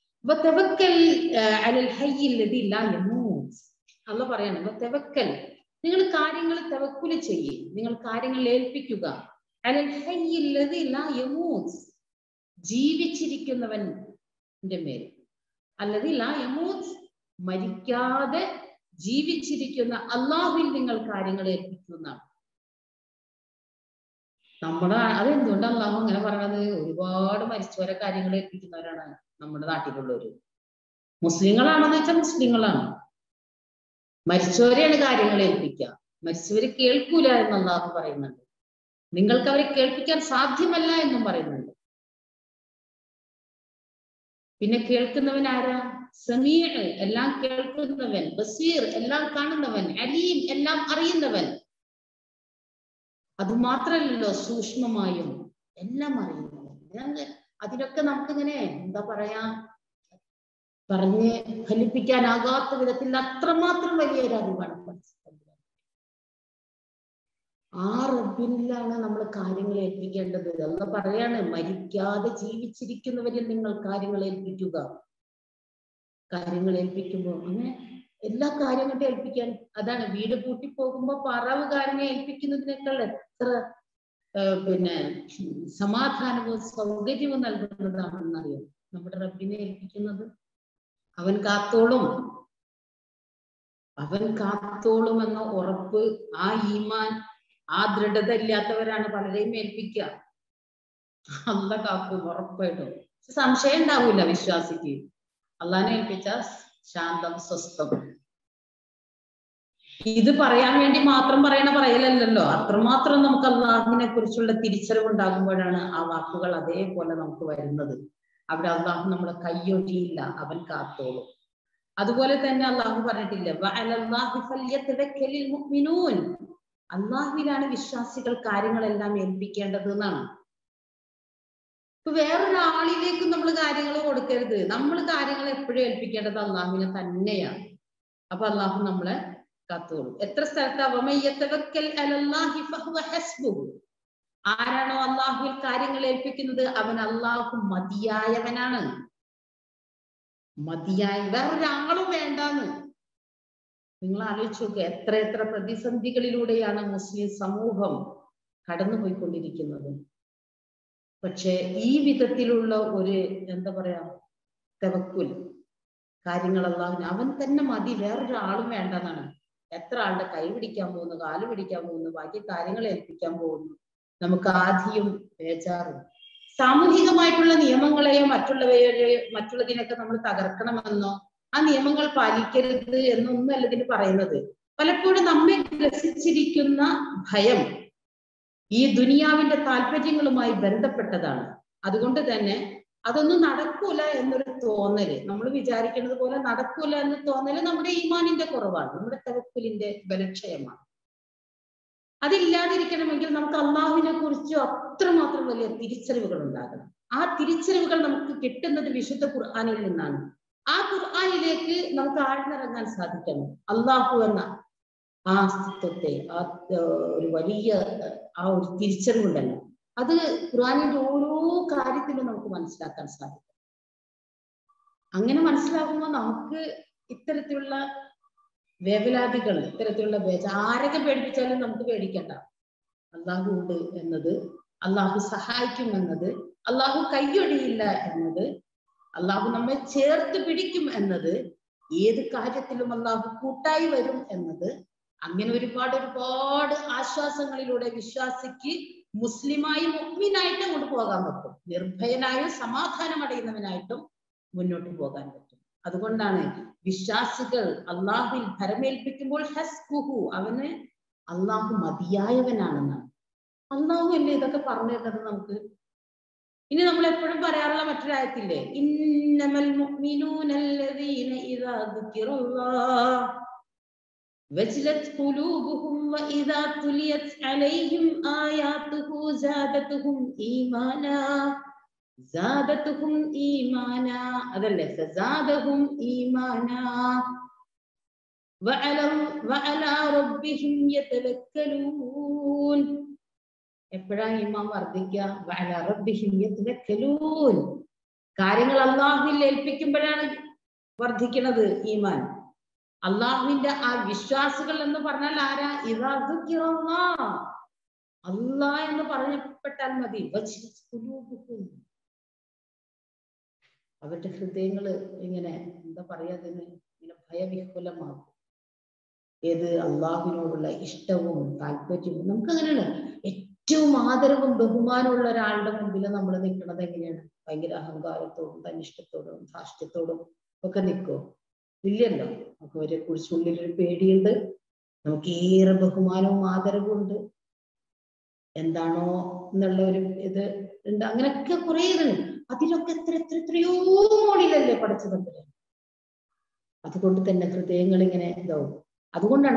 അല്ല പറയാണ് തെവക്കൽ നിങ്ങൾ കാര്യങ്ങൾ തെവക്കുല് ചെയ്യും നിങ്ങൾ കാര്യങ്ങൾ ഏൽപ്പിക്കുക അലൽ ഹയ്യില്ലതി ലാ യമൂത്ത് ജീവിച്ചിരിക്കുന്നവന്റെ മേൽ അല്ലതി ലാ യമൂത്ത് മരിക്കാതെ ജീവിച്ചിരിക്കുന്ന അള്ളാഹുവിൽ നിങ്ങൾ കാര്യങ്ങൾ ഏൽപ്പിക്കുന്നതാണ് നമ്മുടെ അതെന്തുകൊണ്ട് അള്ളാഹു അങ്ങനെ പറയണത് ഒരുപാട് മരിച്ചവരെ കാര്യങ്ങൾ ഏൽപ്പിക്കുന്നവരാണ് നമ്മുടെ നാട്ടിലുള്ളവര് മുസ്ലിങ്ങളാണെന്ന് വെച്ചാൽ മുസ്ലിങ്ങളാണ് മരിച്ചവരെയാണ് കാര്യങ്ങൾ ഏൽപ്പിക്കുക മരിച്ചവര് കേൾക്കൂല എന്ന് അള്ളാഹു പറയുന്നുണ്ട് നിങ്ങൾക്ക് അവരെ കേൾപ്പിക്കാൻ സാധ്യമല്ല എന്നും പറയുന്നുണ്ട് പിന്നെ കേൾക്കുന്നവൻ ആരാ സമീർ എല്ലാം കേൾക്കുന്നവൻ ബസീർ എല്ലാം കാണുന്നവൻ അലീം എല്ലാം അറിയുന്നവൻ അത് മാത്രല്ലല്ലോ സൂക്ഷ്മമായും എല്ലാം അറിയുന്നവൻ അതിനൊക്കെ നമുക്കിങ്ങനെ എന്താ പറയാ പറഞ്ഞ് ഫലിപ്പിക്കാനാകാത്ത വിധത്തിൽ അത്രമാത്രം വലിയൊരു അറിവാണ് ആ റബ്ബിനിലാണ് നമ്മൾ കാര്യങ്ങൾ ഏൽപ്പിക്കേണ്ടത് അല്ല പറയാണ് മരിക്കാതെ ജീവിച്ചിരിക്കുന്നവരിൽ നിങ്ങൾ കാര്യങ്ങൾ ഏൽപ്പിക്കുക കാര്യങ്ങൾ ഏൽപ്പിക്കുമ്പോൾ അങ്ങനെ എല്ലാ കാര്യങ്ങളും ഏൽപ്പിക്കാൻ അതാണ് വീട് പൂട്ടി പോകുമ്പോ പറവുകാരനെ ഏൽപ്പിക്കുന്നതിനേക്കാൾ എത്ര പിന്നെ സമാധാനവും സൗകര്യവും നൽകുന്നതാണെന്നറിയാം നമ്മുടെ റബ്ബിനെ ഏൽപ്പിക്കുന്നത് അവൻ കാത്തോളും അവൻ കാത്തോളും എന്ന ഉറപ്പ് ആ ഈമാൻ ആ ദൃഢത ഇല്ലാത്തവരാണ് പലരെയും ഏൽപ്പിക്കുക അല്ല കാക്കും ഉറപ്പായിട്ടും സംശയം ഉണ്ടാവൂല വിശ്വാസിക്ക് അള്ളാനെ ഏൽപ്പിച്ച ശാന്തം സ്വസ്ഥം ഇത് പറയാൻ വേണ്ടി മാത്രം പറയണ പറയലല്ലല്ലോ അത്രമാത്രം നമുക്ക് അള്ളാഹുവിനെ കുറിച്ചുള്ള തിരിച്ചറിവ് ഉണ്ടാകുമ്പോഴാണ് ആ വാക്കുകൾ അതേപോലെ നമുക്ക് വരുന്നത് അവിടെ അള്ളാഹു നമ്മളെ കയ്യൊഴിയില്ല അവൻ കാത്തോളും അതുപോലെ തന്നെ അള്ളാഹു പറഞ്ഞിട്ടില്ല അള്ളാഹുവിലാണ് വിശ്വാസികൾ കാര്യങ്ങളെല്ലാം ഏൽപ്പിക്കേണ്ടത് എന്നാണ് ഇപ്പൊ വേറൊരാളിലേക്ക് നമ്മൾ കാര്യങ്ങൾ കൊടുക്കരുത് നമ്മൾ കാര്യങ്ങൾ എപ്പോഴും ഏൽപ്പിക്കേണ്ടത് അള്ളാഹുവിനെ തന്നെയാണ് അപ്പൊ അള്ളാഹു നമ്മളെ കാത്തോളും എത്ര സ്ഥലത്ത് ആരാണോ അള്ളാഹുവിൽ കാര്യങ്ങൾ ഏൽപ്പിക്കുന്നത് അവൻ അള്ളാഹു മതിയായവനാണ് മതിയായ വേറൊരാളും വേണ്ടാന്ന് നിങ്ങൾ ആലോചിച്ച് നോക്കുക എത്ര എത്ര പ്രതിസന്ധികളിലൂടെയാണ് മുസ്ലിം സമൂഹം കടന്നുപോയിക്കൊണ്ടിരിക്കുന്നത് പക്ഷെ ഈ വിധത്തിലുള്ള ഒരു എന്താ പറയാ തെവക്കുൽ കാര്യങ്ങളെല്ലാം അവൻ തന്നെ മതി വേറൊരാളും വേണ്ടെന്നാണ് എത്ര ആളുടെ കൈ പിടിക്കാൻ പോകുന്നു കാല് പിടിക്കാൻ പോകുന്നു ബാക്കി കാര്യങ്ങൾ ഏൽപ്പിക്കാൻ പോകുന്നു നമുക്ക് ആധിയും ബേജാറും സാമൂഹികമായിട്ടുള്ള നിയമങ്ങളെയോ മറ്റുള്ളവയോ മറ്റുള്ളതിനൊക്കെ നമ്മൾ തകർക്കണമെന്നോ ആ നിയമങ്ങൾ പാലിക്കരുത് എന്നൊന്നല്ല ഇതിന് പറയുന്നത് പലപ്പോഴും നമ്മെ ഗ്രസിച്ചിരിക്കുന്ന ഭയം ഈ ദുനിയാവിന്റെ താല്പര്യങ്ങളുമായി ബന്ധപ്പെട്ടതാണ് അതുകൊണ്ട് തന്നെ അതൊന്നും നടക്കൂല എന്നൊരു തോന്നല് നമ്മൾ വിചാരിക്കുന്നത് പോലെ നടക്കൂല എന്ന് തോന്നല് നമ്മുടെ ഈമാനിന്റെ കുറവാണ് നമ്മുടെ തവക്കുലിന്റെ ബലക്ഷയമാണ് അതില്ലാതിരിക്കണമെങ്കിൽ നമുക്ക് അള്ളാഹുവിനെ കുറിച്ച് അത്രമാത്രം വലിയ തിരിച്ചറിവുകൾ ഉണ്ടാകണം ആ തിരിച്ചറിവുകൾ നമുക്ക് കിട്ടുന്നത് വിശുദ്ധ ഖുർആാനിൽ നിന്നാണ് ആ ഖുർആാനിലേക്ക് നമുക്ക് ആഴ്ന്നിറങ്ങാൻ സാധിക്കണം അള്ളാഹു എന്ന ആ അസ്തിത്വത്തെ ആ ഒരു വലിയ ആ ഒരു തിരിച്ചറിവുണ്ടല്ലോ അത് ഖുർആാനിന്റെ ഓരോ കാര്യത്തിലും നമുക്ക് മനസ്സിലാക്കാൻ സാധിക്കും അങ്ങനെ മനസ്സിലാകുമ്പോൾ നമുക്ക് ഇത്തരത്തിലുള്ള വേവലാതികൾ ഇത്തരത്തിലുള്ള ബേജ ആരൊക്കെ പേടിപ്പിച്ചാലും നമുക്ക് പേടിക്കണ്ട അള്ളാഹു ഉണ്ട് എന്നത് അള്ളാഹു സഹായിക്കും എന്നത് അള്ളാഹു കൈയൊഴിയില്ല എന്നത് അള്ളാഹു നമ്മെ ചേർത്ത് പിടിക്കും എന്നത് ഏത് കാര്യത്തിലും അള്ളാഹു കൂട്ടായി വരും എന്നത് അങ്ങനെ ഒരുപാട് ഒരുപാട് ആശ്വാസങ്ങളിലൂടെ വിശ്വാസിക്ക് മുസ്ലിമായി മുഗ്മിനായിട്ടും കൊണ്ട് പോകാൻ പറ്റും നിർഭയനായും സമാധാനം അടയുന്നവനായിട്ടും മുന്നോട്ട് പോകാൻ പറ്റും അതുകൊണ്ടാണ് വിശ്വാസികൾ അള്ളാഹുവിൽ ഭരമേൽപ്പിക്കുമ്പോൾ ഹസ്ബുഹു അവന് അള്ളാഹു മതിയായവനാണെന്നാണ് അള്ളാഹു അല്ലേ ഇതൊക്കെ പറഞ്ഞു തരുന്നത് നമുക്ക് ഇനി നമ്മൾ എപ്പോഴും പറയാറുള്ള മറ്റൊരായത്തില്ലേ ഇന്നമൽ മുഅ്മിനൂന അല്ലദീന ഇദാ ദുക്കിറല്ലാഹ് وجلت قلوبهم وإذا تليت عليهم آياته زادتهم إيمانا زادتهم إيمانا അതല്ലേ فزادهم إيمانا وعلى وعلى ربهم يتوكلون എപ്പോഴാ ഈമാൻ വർദ്ധിക്കുക وعلى ربهم يتوكلون കാര്യങ്ങൾ അള്ളാഹുവിൽ ഏൽപ്പിക്കുമ്പോഴാണ് വർദ്ധിക്കുന്നത് ഈമാൻ അള്ളാഹുവിന്റെ ആ വിശ്വാസികൾ എന്ന് പറഞ്ഞാൽ ആരാ ഇറാദുക്കിറല്ലാ അള്ളാ എന്ന് പറഞ്ഞപ്പെട്ടാൽ മതി വജ്രത് ഖുലൂബുഹും. അവരുടെ ഹൃദയങ്ങള് ഇങ്ങനെ എന്താ പറയാ അതിന് ഇങ്ങനെ ഭയവിഹുലമാകും ഏത് അള്ളാഹുവിനോടുള്ള ഇഷ്ടവും താല്പര്യവും നമുക്ക് അങ്ങനെയാണ് ഏറ്റവും ആദരവും ബഹുമാനമുള്ള ഒരാളുടെ മുമ്പിൽ നമ്മൾ നിൽക്കുന്നത് എങ്ങനെയാണ് ഭയങ്കര അഹങ്കാരത്തോടും തന്നിഷ്ടത്തോടും ധാഷ്ട്യത്തോടും ഒക്കെ നിൽക്കുമോ ഇല്ലല്ലോ നമുക്ക് അവരെ കുറിച്ച് ഉള്ളിലൊരു പേടിയുണ്ട് നമുക്ക് ഏറെ ബഹുമാനവും ആദരവും ഉണ്ട് എന്താണോ എന്നുള്ള ഒരു ഇത് ഉണ്ട് അങ്ങനെയൊക്കെ കുറെ ഇതുണ്ട് അതിലൊക്കെ എത്ര എത്ര എത്രയോ മോളിലല്ലേ പഠിച്ചത് അതുകൊണ്ട് തന്നെ ഹൃദയങ്ങൾ ഇങ്ങനെ ഇതാവും അതുകൊണ്ടാണ്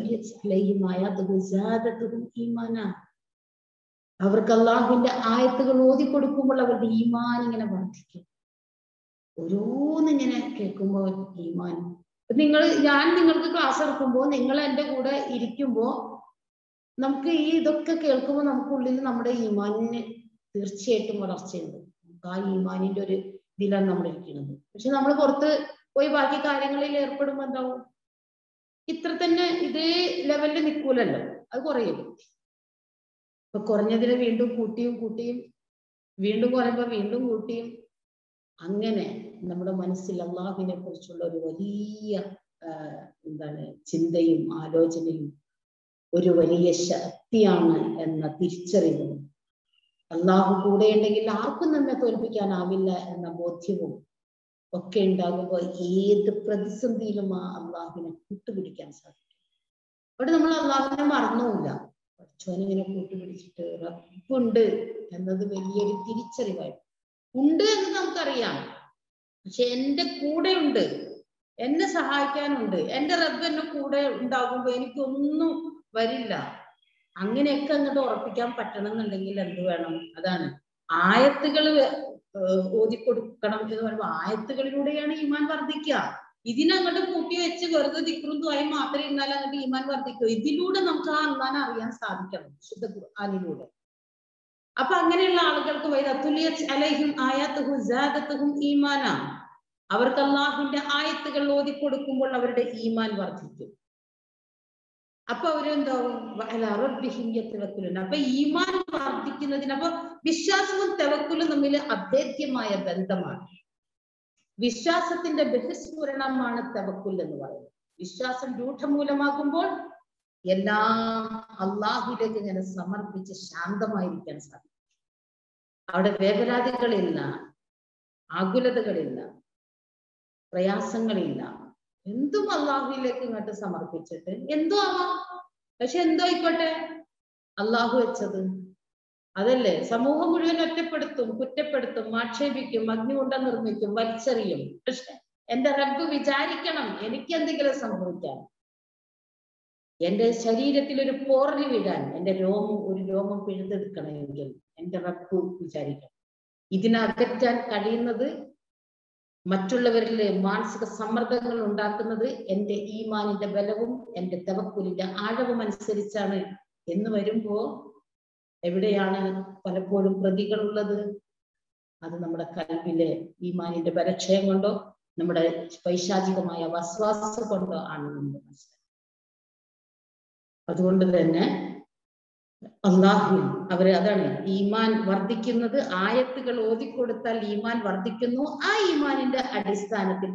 ഈമാന അവർക്ക് അള്ളാഹുവിന്റെ ആയത്തുകൾ ഓതി കൊടുക്കുമ്പോൾ അവരുടെ ഈമാൻ ഇങ്ങനെ വർദ്ധിക്കും ഓരോന്നിങ്ങനെ കേൾക്കുമ്പോൾ ഈമാൻ നിങ്ങൾ ഞാൻ നിങ്ങൾക്ക് ക്ലാസ് എടുക്കുമ്പോൾ നിങ്ങൾ എൻ്റെ കൂടെ ഇരിക്കുമ്പോൾ നമുക്ക് ഈ ഇതൊക്കെ കേൾക്കുമ്പോൾ നമുക്കുള്ളിൽ നമ്മുടെ ഈമാനിന് തീർച്ചയായിട്ടും വളർച്ചയുണ്ട് നമുക്ക് ആ ഈമാനിന്റെ ഒരു ഇതിലാണ് നമ്മൾ ഇരിക്കുന്നത് പക്ഷെ നമ്മൾ പുറത്ത് പോയി ബാക്കി കാര്യങ്ങളിൽ ഏർപ്പെടുമ്പോൾ എന്താവും ഇത്ര തന്നെ ഇതേ ലെവലിൽ നിൽക്കൂലല്ലോ അത് കുറയും ഇപ്പൊ കുറഞ്ഞതിനെ വീണ്ടും കൂട്ടിയും കൂട്ടിയും വീണ്ടും കുറയുമ്പോ വീണ്ടും കൂട്ടിയും അങ്ങനെ നമ്മുടെ മനസ്സിൽ അള്ളാഹുവിനെ കുറിച്ചുള്ള ഒരു വലിയ എന്താണ് ചിന്തയും ആലോചനയും ഒരു വലിയ ശക്തിയാണ് എന്ന തിരിച്ചറിവും അള്ളാഹു കൂടെ ഉണ്ടെങ്കിൽ ആർക്കും നമ്മെ തോൽപ്പിക്കാനാവില്ല എന്ന ബോധ്യവും ഒക്കെ ഉണ്ടാകുമ്പോൾ ഏത് പ്രതിസന്ധിയിലും ആ അള്ളാഹുവിനെ കൂട്ടുപിടിക്കാൻ സാധിക്കും അവിടെ നമ്മൾ അള്ളാഹുവിനെ മറന്നുമില്ല പഠിച്ചോനിങ്ങനെ കൂട്ടുപിടിച്ചിട്ട് റബ്ബുണ്ട് എന്നത് വലിയൊരു തിരിച്ചറിവായിരുന്നു ഉണ്ട് എന്ന് നമുക്കറിയാം പക്ഷെ എന്റെ കൂടെ ഉണ്ട് എന്നെ സഹായിക്കാനുണ്ട് എന്റെ റബ്ബ് എന്നെ കൂടെ ഉണ്ടാകുമ്പോ എനിക്കൊന്നും വരില്ല അങ്ങനെയൊക്കെ അങ്ങോട്ട് ഉറപ്പിക്കാൻ പറ്റണം എന്നുണ്ടെങ്കിൽ എന്ത് വേണം അതാണ് ആയത്തുകൾ ഓതിക്കൊടുക്കണം എന്ന് പറയുമ്പോൾ ആയത്തുകളിലൂടെയാണ് ഈമാൻ വർദ്ധിക്കുക ഇതിനങ്ങോട്ട് കൂട്ടി വെച്ച് വെറുതെ ദിക്റും ദ്വായും മാത്രം ഇരുന്നാൽ അങ്ങോട്ട് ഈമാൻ വർദ്ധിക്കും ഇതിലൂടെ നമുക്ക് ആ അള്ളാൻ അറിയാൻ സാധിക്കണം ശുദ്ധ ഖുർആാനിലൂടെ അപ്പൊ അങ്ങനെയുള്ള ആളുകൾക്ക് അലൈഹിം ആയാത്തുഹും ഈമാന അവർക്ക് അള്ളാഹുവിന്റെ ആയത്തുകൾ ഓതി കൊടുക്കുമ്പോൾ അവരുടെ ഈമാൻ വർദ്ധിക്കും അപ്പൊ അവരെന്താവും തെവക്കുലുണ്ട് അപ്പൊ ഈമാൻ വർദ്ധിക്കുന്നതിന് അപ്പൊ വിശ്വാസവും തെവക്കുലും തമ്മിൽ അഭേദ്യമായ ബന്ധമാണ് വിശ്വാസത്തിന്റെ ബഹിസ്ഫുരണമാണ് തെവക്കുൽ എന്ന് പറയുന്നത് വിശ്വാസം രൂഢമൂലമാകുമ്പോൾ എല്ലാം അള്ളാഹുലേക്ക് ഇങ്ങനെ സമർപ്പിച്ച് ശാന്തമായിരിക്കാൻ സാധിക്കും അവിടെ വേവലാതികളില്ല ആകുലതകളില്ല പ്രയാസങ്ങളില്ല എന്തും അള്ളാഹുവിലേക്ക് ഇങ്ങോട്ട് സമർപ്പിച്ചിട്ട് എന്തോ ആവാം പക്ഷെ എന്തോ ആയിക്കോട്ടെ അള്ളാഹു വെച്ചത് അതല്ലേ സമൂഹം മുഴുവൻ ഒറ്റപ്പെടുത്തും കുറ്റപ്പെടുത്തും ആക്ഷേപിക്കും അഗ്നികുണ്ട നിർമ്മിക്കും വലിച്ചെറിയും പക്ഷെ എന്റെ റബ്ബ് വിചാരിക്കണം എനിക്ക് എന്തെങ്കിലും സംഭവിക്കാൻ എന്റെ ശരീരത്തിൽ ഒരു പോറൽ വീഴാൻ എന്റെ രോമം ഒരു രോമം പിഴുതെടുക്കണമെങ്കിൽ എന്റെ റബ്ബ് വിചാരിക്കണം ഇതിനകറ്റാൻ കഴിയുന്നത് മറ്റുള്ളവരിലെ മാനസിക സമ്മർദ്ദങ്ങൾ ഉണ്ടാക്കുന്നത് എന്റെ ഈമാനിന്റെ ബലവും എന്റെ തവക്കുലിന്റെ ആഴവും അനുസരിച്ചാണ് എന്ന് വരുമ്പോ എവിടെയാണ് പലപ്പോഴും പ്രതികളുള്ളത് അത് നമ്മുടെ കൽവിലെ ഈമാനിന്റെ ബലക്ഷയം കൊണ്ടോ നമ്മുടെ പൈശാചികമായ വസ്വാസം കൊണ്ടോ ആണ് നമ്മൾ മനസ്സിലാക്കുന്നത് അതുകൊണ്ട് തന്നെ അള്ളാഹു അവര് അതാണ് ഈമാൻ വർദ്ധിക്കുന്നത് ആയത്തുകൾ ഓതിക്കൊടുത്താൽ ഈമാൻ വർദ്ധിക്കുന്നു ആ ഈമാനിന്റെ അടിസ്ഥാനത്തിൽ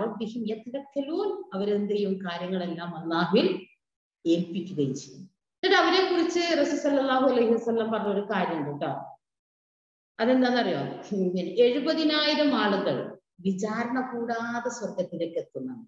അവരെന്ത് ചെയ്യും കാര്യങ്ങളെല്ലാം അള്ളാഹുവിൽ ഏൽപ്പിക്കുകയും ചെയ്യും എന്നിട്ട് അവരെ കുറിച്ച് റസൂസല്ലാഹു അലൈഹി വസ്ലം പറഞ്ഞൊരു കാര്യമുണ്ട് കേട്ടോ അതെന്താണെന്നറിയോ എഴുപതിനായിരം ആളുകൾ വിചാരണ കൂടാതെ സ്വർഗത്തിലേക്ക് എത്തുന്നതാണ്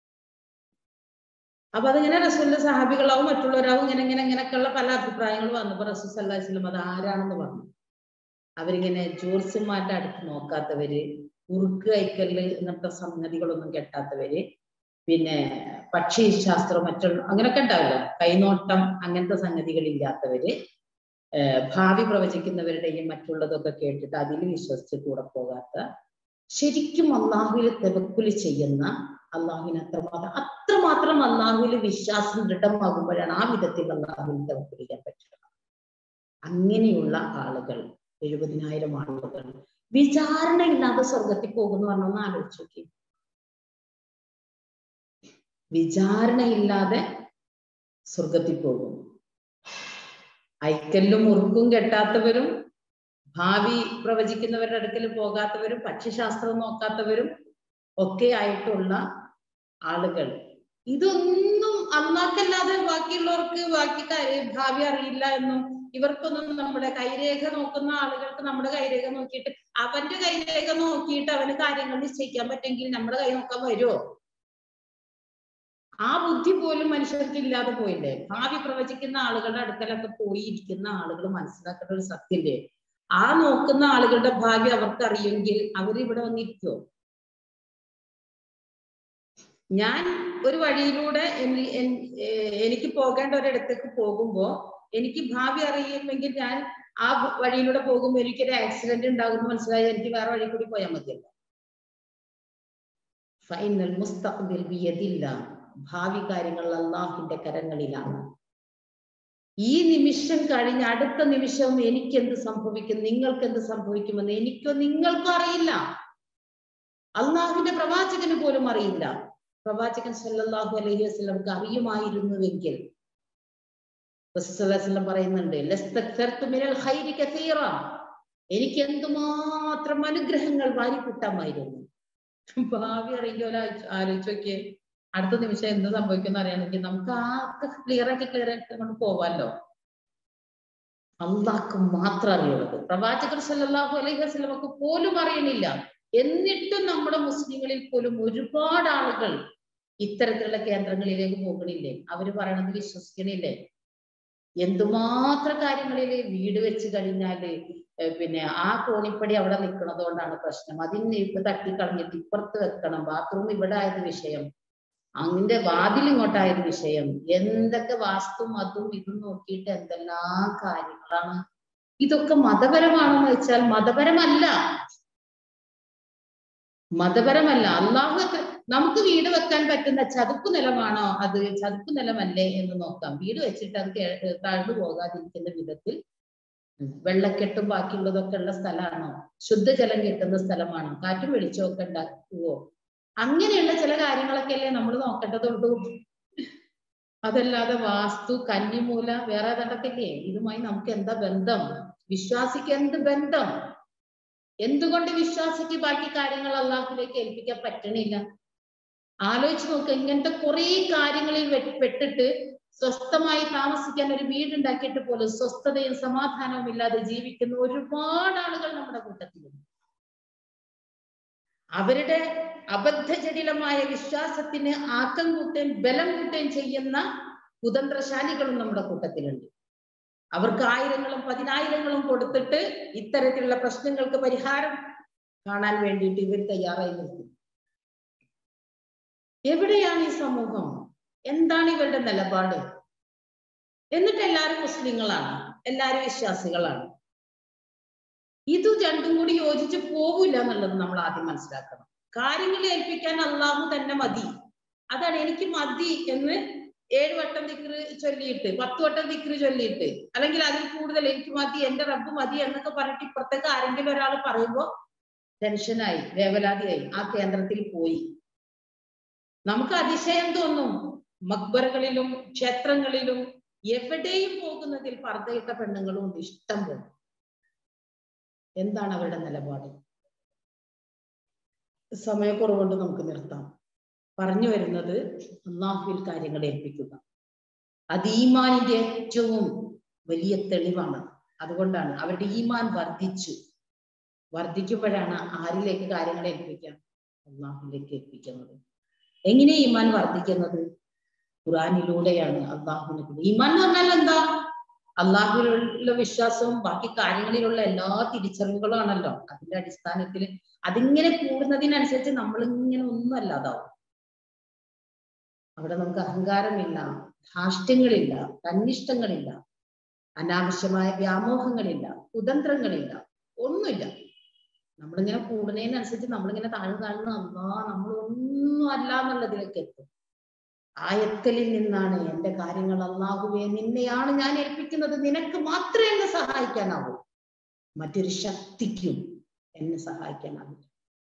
അപ്പൊ അതിങ്ങനെ റസൂലിന്റെ സഹാബികളാവും മറ്റുള്ളവരാവും ഇങ്ങനെ ഇങ്ങനെ ഇങ്ങനെയൊക്കെയുള്ള പല അഭിപ്രായങ്ങൾ വന്നപ്പോ റസൂൽ സല്ലാഹു വസ്ലം അത് ആരാണെന്ന് പറഞ്ഞു അവരിങ്ങനെ ജോർസിന്മാരുടെ അടുത്ത് നോക്കാത്തവര് ഉറുക്ക് അയക്കല് ഇങ്ങനത്തെ സംഗതികളൊന്നും കെട്ടാത്തവര് പിന്നെ പക്ഷി ശാസ്ത്രം മറ്റുള്ള അങ്ങനെയൊക്കെ ഉണ്ടാവില്ല കൈനോട്ടം അങ്ങനത്തെ സംഗതികളില്ലാത്തവര് ഏർ ഭാവി പ്രവചിക്കുന്നവരുടെയും മറ്റുള്ളതൊക്കെ കേട്ടിട്ട് അതിൽ വിശ്വസിച്ച് കൂടെ പോകാത്ത ശരിക്കും അള്ളാഹുവിൽ തെവക്കുലി ചെയ്യുന്ന അള്ളാഹുവിന് അത്രമാത്രം അത്രമാത്രം അള്ളാഹുവിൽ വിശ്വാസം ദൃഢമാകുമ്പോഴാണ് ആ വിധത്തിൽ അള്ളാഹുവിൽ തെവക്കുലി ചെയ്യാൻ പറ്റുക അങ്ങനെയുള്ള ആളുകൾ എഴുപതിനായിരം ആളുകൾ വിചാരണ ഇല്ലാതെ സ്വർഗത്തിൽ പോകുന്നു പറഞ്ഞൊന്ന് ആലോചിച്ച് നോക്കി വിചാരണയില്ലാതെ സ്വർഗത്തിൽ പോകും ഐക്കല്ലും മുറുക്കും കെട്ടാത്തവരും ഭാവി പ്രവചിക്കുന്നവരുടെ അടുക്കൽ പോകാത്തവരും പക്ഷിശാസ്ത്രം നോക്കാത്തവരും ഒക്കെ ആയിട്ടുള്ള ആളുകൾ ഇതൊന്നും അന്നാക്കല്ലാതെ ബാക്കിയുള്ളവർക്ക് ബാക്കി കാര്യം ഭാവി അറിയില്ല എന്നും ഇവർക്കൊന്നും നമ്മുടെ കൈരേഖ നോക്കുന്ന ആളുകൾക്ക് നമ്മുടെ കൈരേഖ നോക്കിയിട്ട് അവന്റെ കൈരേഖ നോക്കിയിട്ട് അവന് കാര്യങ്ങൾ നിശ്ചയിക്കാൻ പറ്റുമെങ്കിൽ നമ്മുടെ കൈ നോക്കാൻ വരുമോ ആ ബുദ്ധി പോലും മനുഷ്യർക്ക് ഇല്ലാതെ പോയില്ലേ ഭാവി പ്രവചിക്കുന്ന ആളുകളുടെ അടുക്കലൊക്കെ പോയി ഇരിക്കുന്ന ആളുകൾ മനസ്സിലാക്കേണ്ട ഒരു സത്യല്ലേ ആ നോക്കുന്ന ആളുകളുടെ ഭാവി അവർക്ക് അറിയുമെങ്കിൽ അവരിവിടെ വന്നിരിക്കുമോ ഞാൻ ഒരു വഴിയിലൂടെ എനിക്ക് പോകേണ്ട ഒരിടത്തേക്ക് പോകുമ്പോ എനിക്ക് ഭാവി അറിയുമെങ്കിൽ ഞാൻ ആ വഴിയിലൂടെ പോകുമ്പോൾ എനിക്കൊരു ആക്സിഡന്റ് ഉണ്ടാകുമെന്ന് മനസ്സിലായി എനിക്ക് വേറെ വഴി കൂടി പോയാൽ മതിയല്ലോ ഫൈനൽ മുസ്തഖ്ബിൽ ബിയദില്ല ഭാവി കാര്യങ്ങൾ അള്ളാഹുവിന്റെ കരങ്ങളിലാണ് ഈ നിമിഷം കഴിഞ്ഞ അടുത്ത നിമിഷം എനിക്ക് എന്ത് സംഭവിക്കും നിങ്ങൾക്ക് എന്ത് സംഭവിക്കുമെന്ന് എനിക്കോ നിങ്ങൾക്കോ അറിയില്ല അള്ളാഹുവിന്റെ പ്രവാചകന് പോലും അറിയില്ല പ്രവാചകൻ സല്ലല്ലാഹു അലൈഹി വസല്ലമക്ക് അറിയുമായിരുന്നുവെങ്കിൽ റസൂലുള്ളാഹി പറയുന്നുണ്ട് ലസ്തക്തർതു മിനൽ ഖൈരി കസീറ എനിക്ക് എന്തുമാത്രം അനുഗ്രഹങ്ങൾ വാരിക്കൂട്ടാമായിരുന്നു ഭാവി അറിയില്ല ആലോചിച്ച് നോക്കിയേ അടുത്ത നിമിഷം എന്ത് സംഭവിക്കുന്ന അറിയണമെങ്കിൽ നമുക്ക് ആക്കെ ക്ലിയർ ആക്കി ക്ലിയർ ആക്കി കൊണ്ട് പോവാല്ലോ അള്ളാഹ്ക്ക് മാത്രം അറിയുള്ളത് പ്രവാചകർ സല്ലല്ലാഹു അലൈഹി വസല്ലമക്ക് പോലും അറിയണില്ല എന്നിട്ടും നമ്മുടെ മുസ്ലിങ്ങളിൽ പോലും ഒരുപാട് ആളുകൾ ഇത്തരത്തിലുള്ള കേന്ദ്രങ്ങളിലേക്ക് പോകണില്ലേ അവര് പറയണത് വിശ്വസിക്കണില്ലേ എന്തുമാത്രം കാര്യങ്ങളില് വീട് വെച്ച് കഴിഞ്ഞാല് പിന്നെ ആ കോണിപ്പടി അവിടെ നിൽക്കുന്നത് കൊണ്ടാണ് പ്രശ്നം അതിന് ഇപ്പൊ തട്ടിക്കളഞ്ഞിട്ട് ഇപ്പുറത്ത് വെക്കണം ബാത്റൂം ഇവിടെ ആയത് വിഷയം അതിന്റെ വാതിൽ ഇങ്ങോട്ടായത് വിഷയം എന്തൊക്കെ വാസ്തും അതും ഇതും നോക്കിയിട്ട് എന്തെല്ലാം കാര്യങ്ങളാണ് ഇതൊക്കെ മതപരമാണെന്ന് വെച്ചാൽ മതപരമല്ല മതപരമല്ല അള്ളാഹു നമുക്ക് വീട് വെക്കാൻ പറ്റുന്ന ചതുപ്പ് നിലമാണോ അത് ചതുപ്പ് നിലമല്ലേ എന്ന് നോക്കാം വീട് വെച്ചിട്ട് അത് താഴ്ന്നു പോകാതിരിക്കുന്ന വിധത്തിൽ വെള്ളക്കെട്ടും ബാക്കിയുള്ളതൊക്കെ ഉള്ള സ്ഥലമാണോ ശുദ്ധജലം കിട്ടുന്ന സ്ഥലമാണോ കാറ്റും വെളിച്ചമൊക്കെ ഉണ്ടാക്കുവോ അങ്ങനെയുള്ള ചില കാര്യങ്ങളൊക്കെ അല്ലേ നമ്മൾ നോക്കേണ്ടതുള്ളൂ അതല്ലാതെ വാസ്തു കന്നിമൂല വേറെ ഏതാണ്ടൊക്കെ ഇല്ലേ ഇതുമായി നമുക്ക് എന്താ ബന്ധം വിശ്വാസിക്ക് എന്ത് ബന്ധം എന്തുകൊണ്ട് വിശ്വാസിക്ക് ബാക്കി കാര്യങ്ങൾ അള്ളാഹുലേക്ക് ഏൽപ്പിക്കാൻ പറ്റണില്ല ആലോചിച്ച് നോക്കുക ഇങ്ങനത്തെ കുറെ കാര്യങ്ങളിൽ പെട്ടിട്ട് സ്വസ്ഥമായി താമസിക്കാൻ ഒരു വീടുണ്ടാക്കിയിട്ട് പോലും സ്വസ്ഥതയും സമാധാനവും ഇല്ലാതെ ജീവിക്കുന്ന ഒരുപാട് ആളുകൾ നമ്മുടെ കൂട്ടത്തിലുണ്ട് അവരുടെ അബദ്ധജടിലമായ വിശ്വാസത്തിന് ആക്കം കൂട്ടുകയും ബലം കൂട്ടുകയും ചെയ്യുന്ന കുതന്ത്രശാലികളും നമ്മുടെ കൂട്ടത്തിലുണ്ട് അവർക്ക് ആയിരങ്ങളും പതിനായിരങ്ങളും കൊടുത്തിട്ട് ഇത്തരത്തിലുള്ള പ്രശ്നങ്ങൾക്ക് പരിഹാരം കാണാൻ വേണ്ടിയിട്ട് ഇവർ തയ്യാറായി നിൽക്കും എവിടെയാണ് ഈ സമൂഹം എന്താണ് ഇവരുടെ നിലപാട് എന്നിട്ട് എല്ലാവരും മുസ്ലിങ്ങളാണ് എല്ലാവരും വിശ്വാസികളാണ് ഇത് രണ്ടും കൂടി യോജിച്ച് പോവില്ല എന്നുള്ളത് നമ്മൾ ആദ്യം മനസ്സിലാക്കണം കാര്യങ്ങൾ ഏൽപ്പിക്കാൻ അള്ളാഹു തന്നെ മതി അതാണ് എനിക്ക് മതി എന്ന് ഏഴ് വട്ടം ദിക്റ് ചൊല്ലിയിട്ട് പത്ത് വട്ടം ദിക്റ് ചൊല്ലിയിട്ട് അല്ലെങ്കിൽ അതിൽ കൂടുതൽ എനിക്ക് മതി എന്റെ റബ്ബ് മതി എന്നൊക്കെ പറഞ്ഞിട്ട് ഇപ്പുറത്തേക്ക് ആരെങ്കിലും ഒരാൾ പറയുമ്പോൾ ടെൻഷനായി വേവലാതിയായി ആ കേന്ദ്രത്തിൽ പോയി നമുക്ക് അതിശയം തോന്നും മക്ബറുകളിലും ക്ഷേത്രങ്ങളിലും എവിടെയും പോകുന്നതിൽ പർദ്ദയിട്ട പെണ്ണുങ്ങളും ഉണ്ട് ഇഷ്ടം പോലെ എന്താണ് അവരുടെ നിലപാട് സമയക്കുറവുകൊണ്ട് നമുക്ക് നിർത്താം പറഞ്ഞു വരുന്നത് അള്ളാഹുവിൽ കാര്യങ്ങൾ ഏൽപ്പിക്കുക അത് ഈമാനിന്റെ ഏറ്റവും വലിയ തെളിവാണ് അതുകൊണ്ടാണ് അവരുടെ ഈമാൻ വർദ്ധിച്ചു വർദ്ധിക്കുമ്പോഴാണ് ആരിലേക്ക് കാര്യങ്ങൾ ഏൽപ്പിക്കാം അള്ളാഹുലേക്ക് ഏൽപ്പിക്കുന്നത് എങ്ങനെ ഈമാൻ വർദ്ധിക്കുന്നത് ഖുറാനിലൂടെയാണ് അള്ളാഹുവിനെ ഈമാൻ എന്ന് പറഞ്ഞാൽ എന്താ അള്ളാഹുവിലുള്ള വിശ്വാസവും ബാക്കി കാര്യങ്ങളിലുള്ള എല്ലാ തിരിച്ചറിവുകളും ആണല്ലോ അതിന്റെ അടിസ്ഥാനത്തിൽ അതിങ്ങനെ കൂടുന്നതിനനുസരിച്ച് നമ്മൾ ഇങ്ങനെ ഒന്നും അല്ലാതാവും അവിടെ നമുക്ക് അഹങ്കാരമില്ല ധാഷ്ട്യങ്ങളില്ല തന്നിഷ്ടങ്ങളില്ല അനാവശ്യമായ വ്യാമോഹങ്ങളില്ല കുതന്ത്രങ്ങളില്ല ഒന്നുമില്ല നമ്മളിങ്ങനെ കൂടുന്നതിനനുസരിച്ച് നമ്മളിങ്ങനെ താഴ്ന്നു താഴ്ന്നു അല്ലാ നമ്മൾ ഒന്നും അല്ല എന്നുള്ളതിലേക്ക് എത്തും ആ എത്തലിൽ നിന്നാണ് എന്റെ കാര്യങ്ങൾ അള്ളാഹുവേ നിന്നെയാണ് ഞാൻ ഏൽപ്പിക്കുന്നത് നിനക്ക് മാത്രമേ എന്നെ സഹായിക്കാനാവൂ മറ്റൊരു ശക്തിക്കും എന്നെ സഹായിക്കാനാവില്ല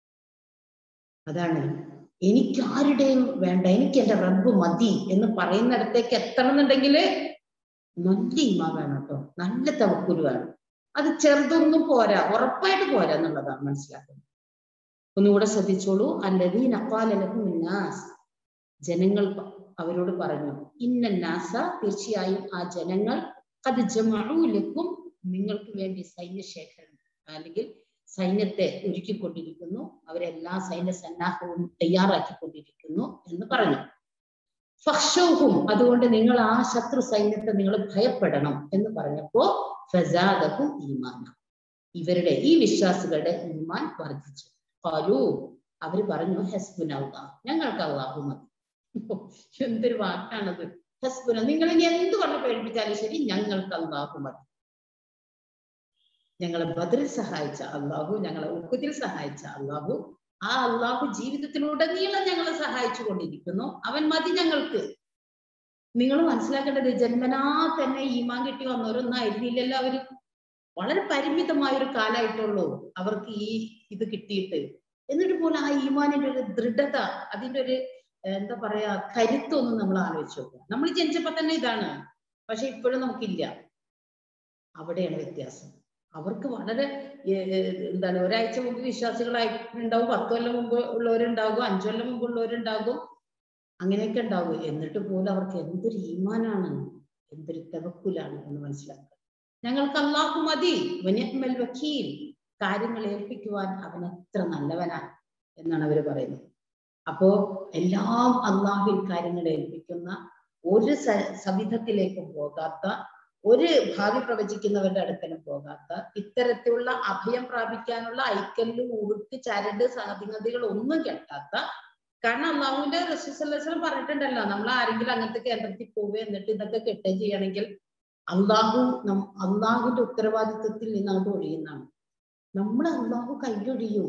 അതാണ് എനിക്ക് ആരുടെയും വേണ്ട എനിക്ക് എന്റെ റബ്ബ് മതി എന്ന് പറയുന്നിടത്തേക്ക് എത്തണമെന്നുണ്ടെങ്കിൽ നല്ല ഇമ വേണം കേട്ടോ നല്ല തവക്കുല് വേണം അത് ചെറുതൊന്നും പോരാ ഉറപ്പായിട്ട് പോരാ എന്നുള്ളതാണ് മനസ്സിലാക്കുന്നത് ഒന്നുകൂടെ ശ്രദ്ധിച്ചോളൂ അല്ലതീ നപ്പാലലഹും നാസ് ജനങ്ങൾ പ- അവരോട് പറഞ്ഞു ഇന്നാസ തീർച്ചയായും ആ ജനങ്ങൾ അത് ജമൂലക്കും നിങ്ങൾക്ക് വേണ്ടി സൈന്യശേഖരം അല്ലെങ്കിൽ സൈന്യത്തെ ഒരുക്കിക്കൊണ്ടിരിക്കുന്നു അവരെല്ലാ സൈന്യ സന്നാഹവും തയ്യാറാക്കിക്കൊണ്ടിരിക്കുന്നു എന്ന് പറഞ്ഞു ഫക്ഷവും അതുകൊണ്ട് നിങ്ങൾ ആ ശത്രു സൈന്യത്തെ നിങ്ങൾ ഭയപ്പെടണം എന്ന് പറഞ്ഞപ്പോ ഫസാദഹും ഈമാന ഇവരുടെ ഈ വിശ്വാസികളുടെ ഈമാൻ വർദ്ധിച്ചു ഫലു അവര് പറഞ്ഞു ഹസ്ബുൻ അള്ളാഹ് ഞങ്ങൾക്ക് അള്ളാഹു മതി എന്തൊരു വാക്കാണത് ഹസ്ബുന നിങ്ങൾ ഇനി എന്ത് പറഞ്ഞ് പേടിപ്പിച്ചാലും ശരി ഞങ്ങൾക്ക് അള്ളാഹു മതി ഞങ്ങളെ ബദറിൽ സഹായിച്ച അള്ളാഹു ഞങ്ങളെ ഉഖുദിൽ സഹായിച്ച അള്ളാഹു ആ അള്ളാഹു ജീവിതത്തിലുടനീളം ഞങ്ങളെ സഹായിച്ചു കൊണ്ടിരിക്കുന്നു അവൻ മതി ഞങ്ങൾക്ക് നിങ്ങൾ മനസ്സിലാക്കേണ്ടത് ജന്മനാ തന്നെ ഈമാൻ കിട്ടി വന്നവരൊന്നും ആയിരുന്നില്ലല്ലോ അവര് വളരെ പരിമിതമായ ഒരു കാലായിട്ടുള്ളൂ അവർക്ക് ഈ ഇത് കിട്ടിയിട്ട് എന്നിട്ട് പോലും ആ ഈമാനിന്റെ ഒരു ദൃഢത അതിന്റെ ഒരു ഏർ എന്താ പറയാ കരുത്തൊന്നും നമ്മൾ ആലോചിച്ച് നോക്കുക നമ്മൾ ജനിച്ചപ്പോ തന്നെ ഇതാണ് പക്ഷെ ഇപ്പോഴും നമുക്കില്ല അവിടെയാണ് വ്യത്യാസം അവർക്ക് വളരെ ഏർ, എന്താണ് ഒരാഴ്ച മുമ്പ് വിശ്വാസികളായിട്ടുണ്ടാവും പത്ത് കൊല്ലം മുമ്പ് ഉള്ളവരുണ്ടാകും അഞ്ചു കൊല്ലം മുമ്പ് ഉള്ളവരുണ്ടാകും അങ്ങനെയൊക്കെ ഉണ്ടാവും എന്നിട്ട് പോലും അവർക്ക് എന്തൊരു ഈമാനാണ് എന്തൊരു തവക്കുലാണ് എന്ന് മനസ്സിലാക്കുക ഞങ്ങൾക്ക് അള്ളാഹു മതി വനിഅ്മൽ വക്കീൽ കാര്യങ്ങൾ ഏൽപ്പിക്കുവാൻ അവൻ എത്ര നല്ലവനാണ് എന്നാണ് അവർ പറയുന്നത് അപ്പോ എല്ലാം അള്ളാഹുവിൽ കാര്യങ്ങൾ ഏൽപ്പിക്കുന്ന ഒരു സ- സവിധത്തിലേക്കും പോകാത്ത ഒരു ഭാവി പ്രവചിക്കുന്നവരുടെ അടുക്കലും പോകാത്ത ഇത്തരത്തിലുള്ള അഭയം പ്രാപിക്കാനുള്ള ഐക്കല്ല് ഉറുക്ക് ചരട് സാധ്യതകൾ ഒന്നും കെട്ടാത്ത കാരണം അള്ളാഹുവിന്റെ റസൂസല്ലം പറഞ്ഞിട്ടുണ്ടല്ലോ നമ്മൾ ആരെങ്കിലും അങ്ങനത്തെ കേന്ദ്രത്തിൽ പോവുക എന്നിട്ട് ഇതൊക്കെ കെട്ടുകയും ചെയ്യണമെങ്കിൽ അള്ളാഹു നം അള്ളാഹുവിന്റെ ഉത്തരവാദിത്വത്തിൽ നിന്ന് അങ്ങോട്ട് ഒഴിയുന്നതാണ് നമ്മൾ അള്ളാഹു കൈയൊഴിയും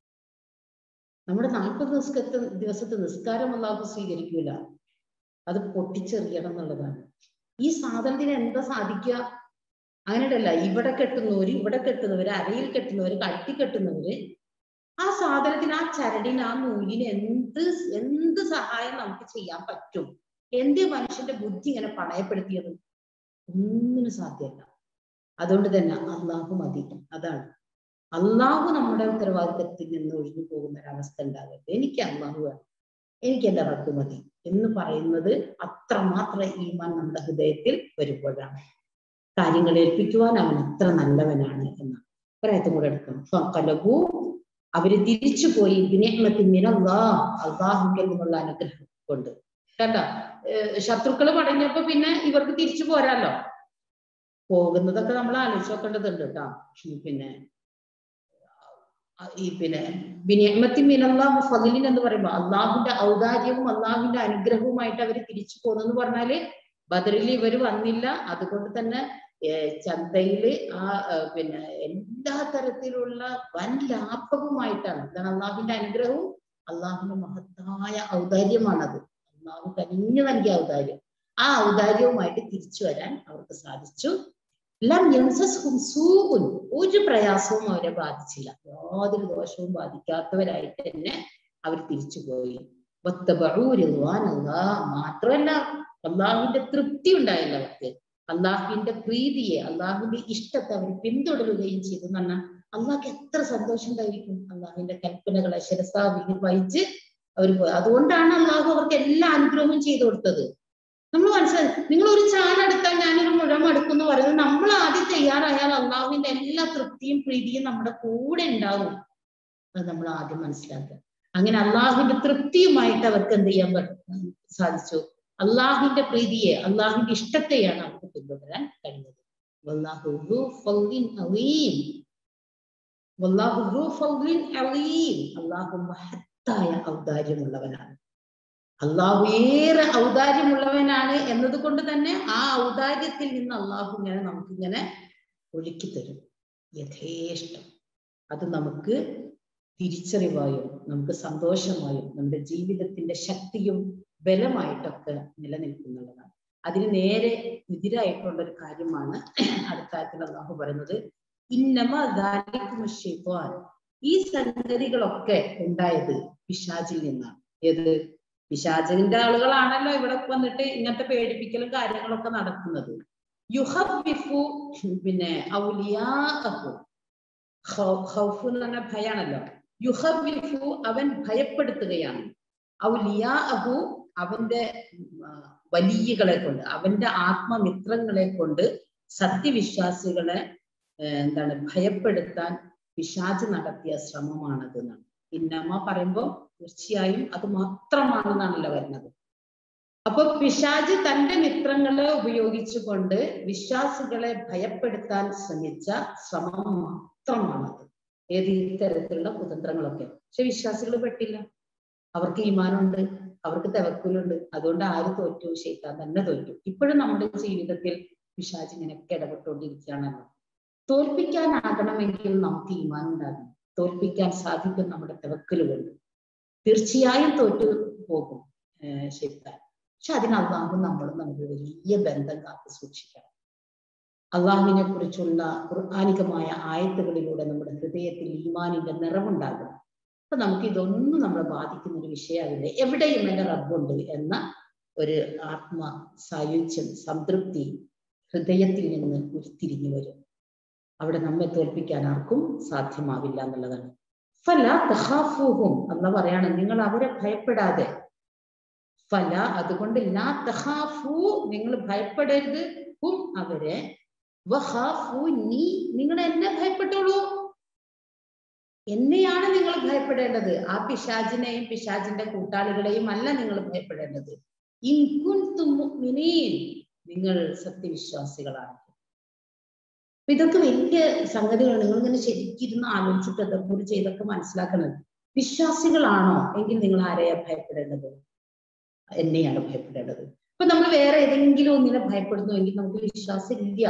നമ്മുടെ നാൽപ്പത് ദിവസത്തെ ദിവസത്തെ നിസ്കാരം അള്ളാഹു സ്വീകരിക്കൂല അത് പൊട്ടിച്ചെറിയണം എന്നുള്ളതാണ് ഈ സാധനത്തിന് എന്താ സാധിക്കുക അങ്ങനെയല്ല ഇവിടെ കെട്ടുന്നവര് ഇവിടെ കെട്ടുന്നവര് അരയിൽ കെട്ടുന്നവര് കട്ടി കെട്ടുന്നവര് ആ സാധനത്തിന് ആ ചരടിന് ആ നൂലിന് എന്ത് എന്ത് സഹായം നമുക്ക് ചെയ്യാൻ പറ്റും എന്തേ മനുഷ്യന്റെ ബുദ്ധി ഇങ്ങനെ പണയപ്പെടുത്തിയത് ഒന്നിനും സാധ്യമല്ല അതുകൊണ്ട് തന്നെ അള്ളാഹു മതി അതാണ് അള്ളാഹു നമ്മുടെ ഉത്തരവാദിത്തത്തിൽ നിന്ന് ഒഴിഞ്ഞു പോകുന്ന ഒരവസ്ഥ ഉണ്ടാകരുത് എനിക്ക് അള്ളാഹു വേണം എനിക്ക് എന്റെ റബ്ബ് മതി എന്ന് പറയുന്നത് അത്രമാത്രം ഈമാൻ നമ്മുടെ ഹൃദയത്തിൽ വരുമ്പോഴാണ് കാര്യങ്ങൾ ഏൽപ്പിക്കുവാൻ അവൻ എത്ര നല്ലവനാണ് എന്നാണ് ഒരായത്തും കൂടെ എടുക്കണം ഫഖലബു അവര് തിരിച്ചു പോയി അള്ളാഹുക്കൽ നിന്നുള്ള അനുഗ്രഹം കൊണ്ട് കേട്ടോ ശത്രുക്കൾ പടഞ്ഞപ്പോ പിന്നെ ഇവർക്ക് തിരിച്ചു പോരാലോ പോകുന്നതൊക്കെ നമ്മൾ ആലോചിച്ച് നോക്കേണ്ടതുണ്ട് കേട്ടോ പിന്നെ ആ, ഈ പിന്നെ ബിനിയമത്തി മിനല്ലാഹു ഫലിൻ എന്ന് പറയുമ്പോൾ അള്ളാഹുവിന്റെ ഔദാര്യവും അള്ളാഹുവിന്റെ അനുഗ്രഹവുമായിട്ട് അവർ തിരിച്ചു പോന്നെന്ന് പറഞ്ഞാല് ബദറിൽ ഇവർ വന്നില്ല അതുകൊണ്ട് തന്നെ ഏർ ചന്തയില് ആ ഏർ പിന്നെ എല്ലാ തരത്തിലുള്ള വൻ ലാഭവുമായിട്ടാണ് എന്താണ് അള്ളാഹുവിന്റെ അനുഗ്രഹവും അള്ളാഹുവിന്റെ മഹത്തായ ഔദാര്യമാണത് അള്ളാഹു കനിഞ്ഞു നൽകിയ ഔദാര്യം ആ ഔദാര്യവുമായിട്ട് തിരിച്ചു വരാൻ അവർക്ക് സാധിച്ചു ലം യംസസ്ഹും സൂഉൻ ഒരു പ്രയാസവും അവരെ ബാധിച്ചില്ല യാതൊരു ദോഷവും ബാധിക്കാത്തവരായിട്ട് തന്നെ അവർ തിരിച്ചുപോയി വത്തബഉ റിദ്വാനല്ലാഹ്. മാത്രമല്ല അള്ളാഹുവിന്റെ തൃപ്തി ഉണ്ടായില്ല അവർക്ക് അള്ളാഹുവിന്റെ പ്രീതിയെ അള്ളാഹുവിന്റെ ഇഷ്ടത്തെ അവർ പിന്തുടരുകയും ചെയ്തു എന്ന് പറഞ്ഞാൽ അള്ളാഹ്ക്ക് എത്ര സന്തോഷം ഉണ്ടായിരിക്കും അള്ളാഹുവിന്റെ കൽപ്പനകളെ ശിരസാവിൽ വഹിച്ച് അവർ പോയി അതുകൊണ്ടാണ് അള്ളാഹു അവർക്ക് എല്ലാ അനുഗ്രഹവും ചെയ്തു കൊടുത്തത് നമ്മൾ മനസ്സിലായി നിങ്ങൾ ഒരു ചാൻ എടുത്താൽ ഞാനൊരു മുഴം എടുക്കും എന്ന് പറയുന്നത് നമ്മൾ ആദ്യം തയ്യാറായാൽ അള്ളാഹുവിന്റെ എല്ലാ തൃപ്തിയും പ്രീതിയും നമ്മുടെ കൂടെ ഉണ്ടാവും അത് നമ്മൾ ആദ്യം മനസ്സിലാക്കുക അങ്ങനെ അള്ളാഹുവിന്റെ തൃപ്തിയുമായിട്ട് അവർക്ക് എന്ത് ചെയ്യാൻ പറ്റും സാധിച്ചു അള്ളാഹുവിന്റെ പ്രീതിയെ അള്ളാഹുവിന്റെ ഇഷ്ടത്തെയാണ് അവർക്ക് പിന്തുടരാൻ കഴിഞ്ഞത് വല്ലാഹു ذو فضل عظيم. വല്ലാഹു ذو فضل عظيم. അള്ളാഹു മഹത്തായ ഔദാര്യമുള്ളവനാണ് അള്ളാഹു ഏറെ ഔദാര്യമുള്ളവനാണ് എന്നതുകൊണ്ട് തന്നെ ആ ഔദാര്യത്തിൽ നിന്ന് അള്ളാഹു ഇങ്ങനെ നമുക്കിങ്ങനെ ഒഴുക്കി തരും യഥേഷ്ടം അത് നമുക്ക് തിരിച്ചറിവായും നമുക്ക് സന്തോഷമായും നമ്മുടെ ജീവിതത്തിന്റെ ശക്തിയും ബലമായിട്ടൊക്കെ നിലനിൽക്കുന്നുള്ളതാണ് അതിന് നേരെ എതിരായിട്ടുള്ള ഒരു കാര്യമാണ് അടുത്ത ആയത്തിൽ അള്ളാഹു പറയുന്നത് ഇന്നമ ദാരിക്കുമുഷിത്വാൻ ഈ സംഗതികളൊക്കെ ഉണ്ടായത് പിശാചിൽ നിന്നാണ് ഏത് പിശാചിന്റെ ആളുകളാണല്ലോ ഇവിടെ വന്നിട്ട് ഇങ്ങനത്തെ പേടിപ്പിക്കലും കാര്യങ്ങളൊക്കെ നടത്തുന്നത് യുഹബിഫു പിന്നെ ഔലിയാഹു ഖൗഫ് എന്ന് പറഞ്ഞ ഭയാണല്ലോ യുഹബിഫു അവൻ ഭയപ്പെടുത്തുകയാണ് ഔലിയാഹു അവന്റെ വലിയകളെ കൊണ്ട് അവന്റെ ആത്മമിത്രങ്ങളെ കൊണ്ട് സത്യവിശ്വാസികളെ എന്താണ് ഭയപ്പെടുത്താൻ പിശാജ് നടത്തിയ ശ്രമമാണത് എന്നാണ് ഇന്നമ്മ പറയുമ്പോൾ തീർച്ചയായും അത് മാത്രമാണെന്നാണല്ലോ വരുന്നത് അപ്പൊ പിശാജ് തന്റെ മിത്രങ്ങളെ ഉപയോഗിച്ചുകൊണ്ട് വിശ്വാസികളെ ഭയപ്പെടുത്താൻ ശ്രമിച്ച ശ്രമം മാത്രമാണത് ഏത് ഇത്തരത്തിലുള്ള കുതന്ത്രങ്ങളൊക്കെ പക്ഷെ വിശ്വാസികൾ പെട്ടില്ല അവർക്ക് ഈമാനുണ്ട് അവർക്ക് തെവക്കുലുണ്ട് അതുകൊണ്ട് ആര് തോറ്റു ഷെയ്ത്താൻ തന്നെ തോറ്റു ഇപ്പോഴും നമ്മുടെ ജീവിതത്തിൽ പിശാജ് ഇങ്ങനെയൊക്കെ ഇടപെട്ടുകൊണ്ടിരിക്കുകയാണല്ലോ തോൽപ്പിക്കാനാകണമെങ്കിൽ നമുക്ക് ഈമാൻ ഉണ്ടാകണം തോൽപ്പിക്കാൻ സാധിക്കും നമ്മുടെ തെവക്കല് കൊണ്ട് തീർച്ചയായും തോറ്റു പോകും ഷെയ്ത്താൻ പക്ഷെ അതിന് അള്ളാഹു നമ്മൾ നമുക്ക് വലിയ ബന്ധം കാത്തു സൂക്ഷിക്കണം അള്ളാഹുവിനെ കുറിച്ചുള്ള ഖുർആാനികമായ ആയത്തുകളിലൂടെ നമ്മുടെ ഹൃദയത്തിൽ ഈമാനിന്റെ നിറവുണ്ടാകണം അപ്പൊ നമുക്ക് ഇതൊന്നും നമ്മളെ ബാധിക്കുന്ന ഒരു വിഷയമാവില്ല എവിടെയും എന്റെ റബ്ബുണ്ട് എന്ന ഒരു ആത്മ സായുജ്യം സംതൃപ്തി ഹൃദയത്തിൽ നിന്ന് ഉരുത്തിരിഞ്ഞു വരും അവിടെ നമ്മെ തോൽപ്പിക്കാൻ ആർക്കും സാധ്യമാവില്ല എന്നുള്ളതാണ് ഫല തഹാഫൂഹും എന്ന് പറയാണ് നിങ്ങൾ അവരെ ഭയപ്പെടാതെ ഫല അതുകൊണ്ട് ലാ തഹാഫു നിങ്ങൾ ഭയപ്പെടരുത് ഹും അവരെ വഹാഫു നീ നിങ്ങൾ എന്നെ ഭയപ്പെട്ടോളൂ എന്നെയാണ് നിങ്ങൾ ഭയപ്പെടേണ്ടത് ആ പിശാജിനെയും പിശാജിന്റെ കൂട്ടാളികളെയും അല്ല നിങ്ങൾ ഭയപ്പെടേണ്ടത് ഇൻകുൻതുമിനീൻ നിങ്ങൾ സത്യവിശ്വാസികളാണ് ഇതൊക്കെ വലിയ സംഗതികളാണ് നിങ്ങൾ ഇങ്ങനെ ശരിക്കിരുന്ന് ആലോചിച്ചിട്ട് അതൊക്കെ ചെയ്തൊക്കെ മനസ്സിലാക്കണം വിശ്വാസികളാണോ എങ്കിൽ നിങ്ങൾ ആരെയാ ഭയപ്പെടേണ്ടത് എന്നെയാണ് ഭയപ്പെടേണ്ടത് ഇപ്പൊ നമ്മൾ വേറെ ഏതെങ്കിലും ഒന്നിനെ ഭയപ്പെടുന്നുവെങ്കിൽ നമുക്ക് വിശ്വാസം ഇല്ല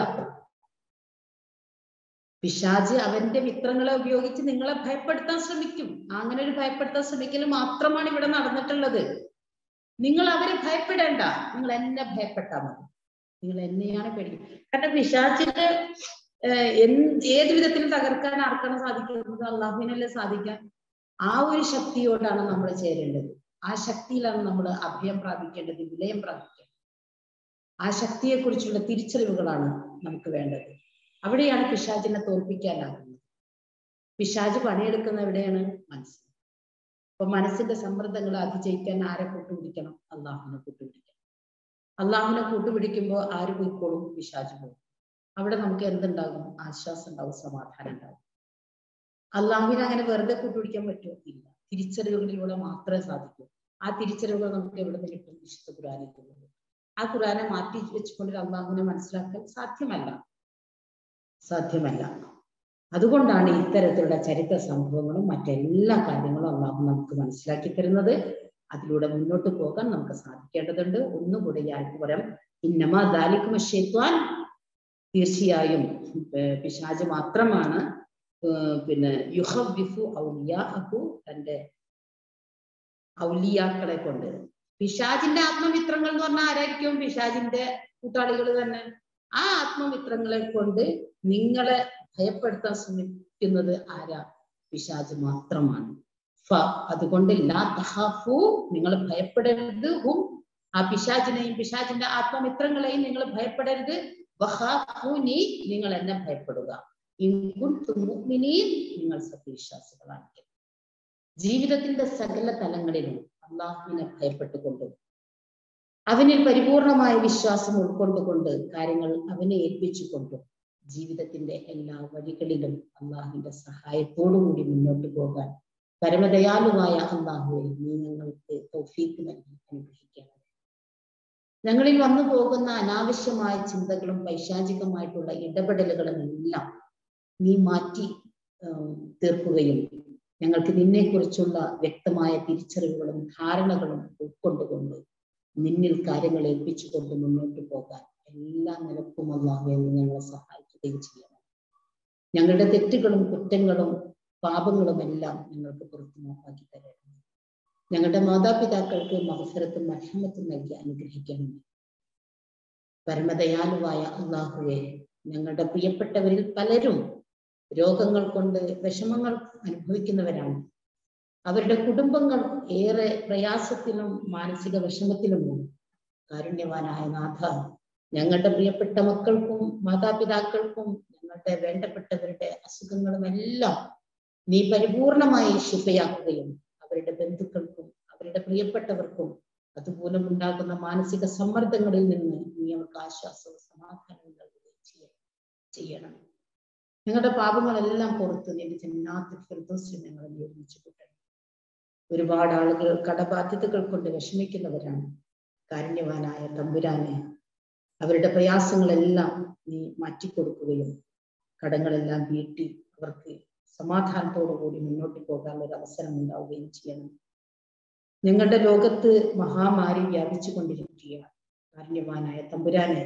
പിശാജ് അവന്റെ മിത്രങ്ങളെ ഉപയോഗിച്ച് നിങ്ങളെ ഭയപ്പെടുത്താൻ ശ്രമിക്കും അങ്ങനെ ഒരു ഭയപ്പെടുത്താൻ ശ്രമിക്കൽ മാത്രമാണ് ഇവിടെ നടന്നിട്ടുള്ളത് നിങ്ങൾ അവരെ ഭയപ്പെടേണ്ട നിങ്ങൾ എന്നെ ഭയപ്പെട്ടാൽ മതി നിങ്ങൾ എന്നെയാണ് പേടിക്കുന്നത് കാരണം പിശാചിന് ഏത് വിധത്തിലും തകർക്കാൻ ആർക്കാണ് സാധിക്കുന്നത് അള്ളാഹുവിനല്ലേ സാധിക്കാൻ ആ ഒരു ശക്തിയോടാണ് നമ്മൾ ചേരേണ്ടത് ആ ശക്തിയിലാണ് നമ്മൾ അഭയം പ്രാപിക്കേണ്ടത് വിലയം പ്രാപിക്കേണ്ടത് ആ ശക്തിയെ കുറിച്ചുള്ള തിരിച്ചറിവുകളാണ് നമുക്ക് വേണ്ടത് അവിടെയാണ് പിശാചിനെ തോൽപ്പിക്കാനാകുന്നത് പിശാജ് പണിയെടുക്കുന്ന എവിടെയാണ് മനസ്സിൽ അപ്പൊ മനസ്സിന്റെ സമ്മർദ്ദങ്ങൾ അതിജയിക്കാൻ ആരെ കൂട്ടുപിടിക്കണം അള്ളാഹുവിനെ കൂട്ടുപിടിക്കണം അള്ളാഹുവിനെ കൂട്ടുപിടിക്കുമ്പോൾ ആര് പോയിക്കോളും പിശാജ് പോകും അവിടെ നമുക്ക് എന്തുണ്ടാകും ആശ്വാസം ഉണ്ടാവും സമാധാനം ഉണ്ടാവും അള്ളാഹുവിനെ അങ്ങനെ വെറുതെ കൂട്ടുപിടിക്കാൻ പറ്റുമോ ഇല്ല തിരിച്ചറിവുകളിലൂടെ മാത്രമേ സാധിക്കൂ ആ തിരിച്ചറിവുകൾ നമുക്ക് എവിടെ നിന്ന് കിട്ടും വിശുദ്ധ ഖുറാനിൽ കിട്ടുന്നത് ആ ഖുറാനെ മാറ്റി വെച്ചുകൊണ്ട് അള്ളാഹുവിനെ മനസ്സിലാക്കാൻ സാധ്യമല്ല സാധ്യമല്ല അതുകൊണ്ടാണ് ഇത്തരത്തിലുള്ള ചരിത്ര സംഭവങ്ങളും മറ്റെല്ലാ കാര്യങ്ങളും അള്ളാഹു നമുക്ക് മനസ്സിലാക്കി തരുന്നത് അതിലൂടെ മുന്നോട്ട് പോകാൻ നമുക്ക് സാധിക്കേണ്ടതുണ്ട് ഒന്നുകൂടെ ഈ ആൾക്ക് പറയാം ഇന്നമ ദാലിക്കും ഷെയ്ത്വാൻ തീർച്ചയായും പിശാജ് മാത്രമാണ് പിന്നെ യുഹബിഫു ഔലിയാഹു തന്റെ ഔലിയാക്കളെ കൊണ്ട് പിശാജിന്റെ ആത്മമിത്രങ്ങൾ എന്ന് പറഞ്ഞാൽ ആരായിരിക്കും പിശാജിന്റെ കൂട്ടാളികൾ തന്നെ ആ ആത്മമിത്രങ്ങളെ കൊണ്ട് നിങ്ങളെ ഭയപ്പെടുത്താൻ ശ്രമിക്കുന്നത് ആരാ പിശാജ് മാത്രമാണ് ഫ അതുകൊണ്ട് ലാ തഹാഫു നിങ്ങൾ ഭയപ്പെടരുത് ഹും ആ പിശാജിനെയും പിശാജിന്റെ ആത്മമിത്രങ്ങളെയും നിങ്ങൾ ഭയപ്പെടരുത് വഹാഫുനി നിങ്ങൾ എന്നെ ഭയപ്പെടുക നിങ്ങൾ സത്യവിശ്വാസികളാണെങ്കിൽ ജീവിതത്തിന്റെ സകല തലങ്ങളിലും അള്ളാഹുവിനെ ഭയപ്പെട്ടുകൊണ്ടും അവനിൽ പരിപൂർണമായ വിശ്വാസം ഉൾക്കൊണ്ടുകൊണ്ട് കാര്യങ്ങൾ അവനെ ഏൽപ്പിച്ചുകൊണ്ടും ജീവിതത്തിന്റെ എല്ലാ വഴികളിലും അള്ളാഹുവിന്റെ സഹായത്തോടുകൂടി മുന്നോട്ട് പോകാൻ പരമദയാലുവായ അള്ളാഹുവെ നീ ഞങ്ങൾക്ക് തൗഫീക്ക് നൽകി അനുഗ്രഹിക്കണം ഞങ്ങളിൽ വന്നു പോകുന്ന അനാവശ്യമായ ചിന്തകളും പൈശാചികമായിട്ടുള്ള ഇടപെടലുകളും എല്ലാം നീ മാറ്റി തീർക്കുകയും ഞങ്ങൾക്ക് നിന്നെക്കുറിച്ചുള്ള വ്യക്തമായ തിരിച്ചറിവുകളും ധാരണകളും ഉൾക്കൊണ്ടുകൊണ്ട് നിന്നിൽ കാര്യങ്ങൾ ഏൽപ്പിച്ചുകൊണ്ട് മുന്നോട്ട് പോകാൻ എല്ലാ നിലക്കും അള്ളാഹുവെ നീ ഞങ്ങളെ സഹായിക്കുകയും ചെയ്യണം ഞങ്ങളുടെ തെറ്റുകളും കുറ്റങ്ങളും പാപങ്ങളും എല്ലാം ഞങ്ങൾക്ക് പുറത്തു നോക്കാക്കി തരണം ഞങ്ങളുടെ മാതാപിതാക്കൾക്ക് മത്സരത്തും മഹമ്മത്തും നൽകി അനുഗ്രഹിക്കണം പരമദയാലുവായ അള്ളാഹുവെ ഞങ്ങളുടെ പ്രിയപ്പെട്ടവരിൽ പലരും രോഗങ്ങൾ കൊണ്ട് വിഷമങ്ങൾ അനുഭവിക്കുന്നവരാണ് അവരുടെ കുടുംബങ്ങൾ ഏറെ പ്രയാസത്തിലും മാനസിക വിഷമത്തിലുമാണ് കാരുണ്യവാനായ നാഥ ഞങ്ങളുടെ പ്രിയപ്പെട്ട മക്കൾക്കും മാതാപിതാക്കൾക്കും ഞങ്ങളുടെ വേണ്ടപ്പെട്ടവരുടെ അസുഖങ്ങളും എല്ലാം നീ പരിപൂർണമായി ശിഫയാക്കുകയും അവരുടെ ബന്ധുക്കൾക്കും അവരുടെ പ്രിയപ്പെട്ടവർക്കും അതുമൂലം ഉണ്ടാകുന്ന മാനസിക സമ്മർദ്ദങ്ങളിൽ നിന്ന് നീ അവർക്ക് ആശ്വാസവും സമാധാനവും നൽകുകയും ചെയ്യണം ഞങ്ങളുടെ പാപങ്ങളെല്ലാം പുറത്ത് നിന്റെ ജന്നാത്തിൽ ഫിർദോസിൽ ഞങ്ങളെ നിർമ്മിച്ചു കൂട്ടണം ഒരുപാട് ആളുകൾ കടബാധ്യതകൾ കൊണ്ട് വിഷമിക്കുന്നവരാണ് കാരുണ്യവാനായ തമ്പുരാനെ അവരുടെ പ്രയാസങ്ങളെല്ലാം നീ മാറ്റിക്കൊടുക്കുകയും കടങ്ങളെല്ലാം വീട്ടി അവർക്ക് സമാധാനത്തോടു കൂടി മുന്നോട്ട് പോകാനുള്ള ഒരു അവസരം ഉണ്ടാവുകയും ചെയ്യണം ഞങ്ങളുടെ ലോകത്ത് മഹാമാരി വ്യാപിച്ചു കൊണ്ടിരിക്കുകയാണ് കാരുണ്യവാനായ തമ്പുരാനെ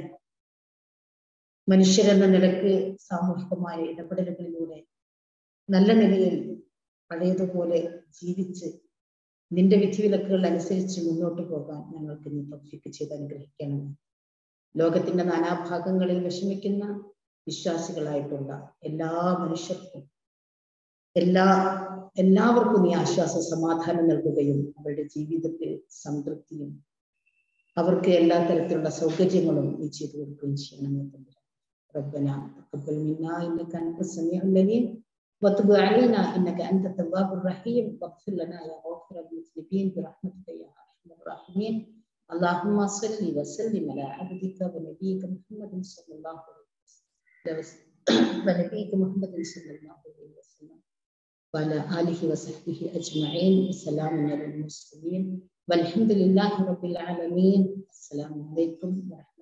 മനുഷ്യരെന്ന നിലക്ക് സാമൂഹികമായ ഇടപെടലുകളിലൂടെ നല്ല നിലയിൽ പഴയതുപോലെ ജീവിച്ച് നിന്റെ വിധിവിലക്കുകൾ അനുസരിച്ച് മുന്നോട്ട് പോകാൻ ഞങ്ങൾക്ക് നീ തൗഫീക്ക് ചെയ്ത് അനുഗ്രഹിക്കണം ലോകത്തിന്റെ നാനാഭാഗങ്ങളിൽ വിഷമിക്കുന്ന വിശ്വാസികളായിട്ടുള്ള എല്ലാ മനുഷ്യർക്കും എല്ലാ എല്ലാവർക്കും നീ ആശ്വാസ സമാധാനം നൽകുകയും അവരുടെ ജീവിതത്തിൽ സംതൃപ്തിയും അവർക്ക് എല്ലാ തരത്തിലുള്ള സൗകര്യങ്ങളും നീ ചെയ്തു കൊടുക്കുകയും ചെയ്യണമെന്ന് തമ്പുരാൻ ربنا تقبل منا انك انت السميع العليم وتب علينا انك انت التواب الرحيم واغفر لنا يا غافر المذنبين برحمتك يا ارحم الراحمين اللهم صل وسلم على عبدك ونبيك محمد صلى الله عليه وسلم ونبيك محمد صلى الله عليه وسلم وعلى اله وصحبه اجمعين وسلام على المرسلين والحمد لله رب العالمين السلام عليكم ورحمه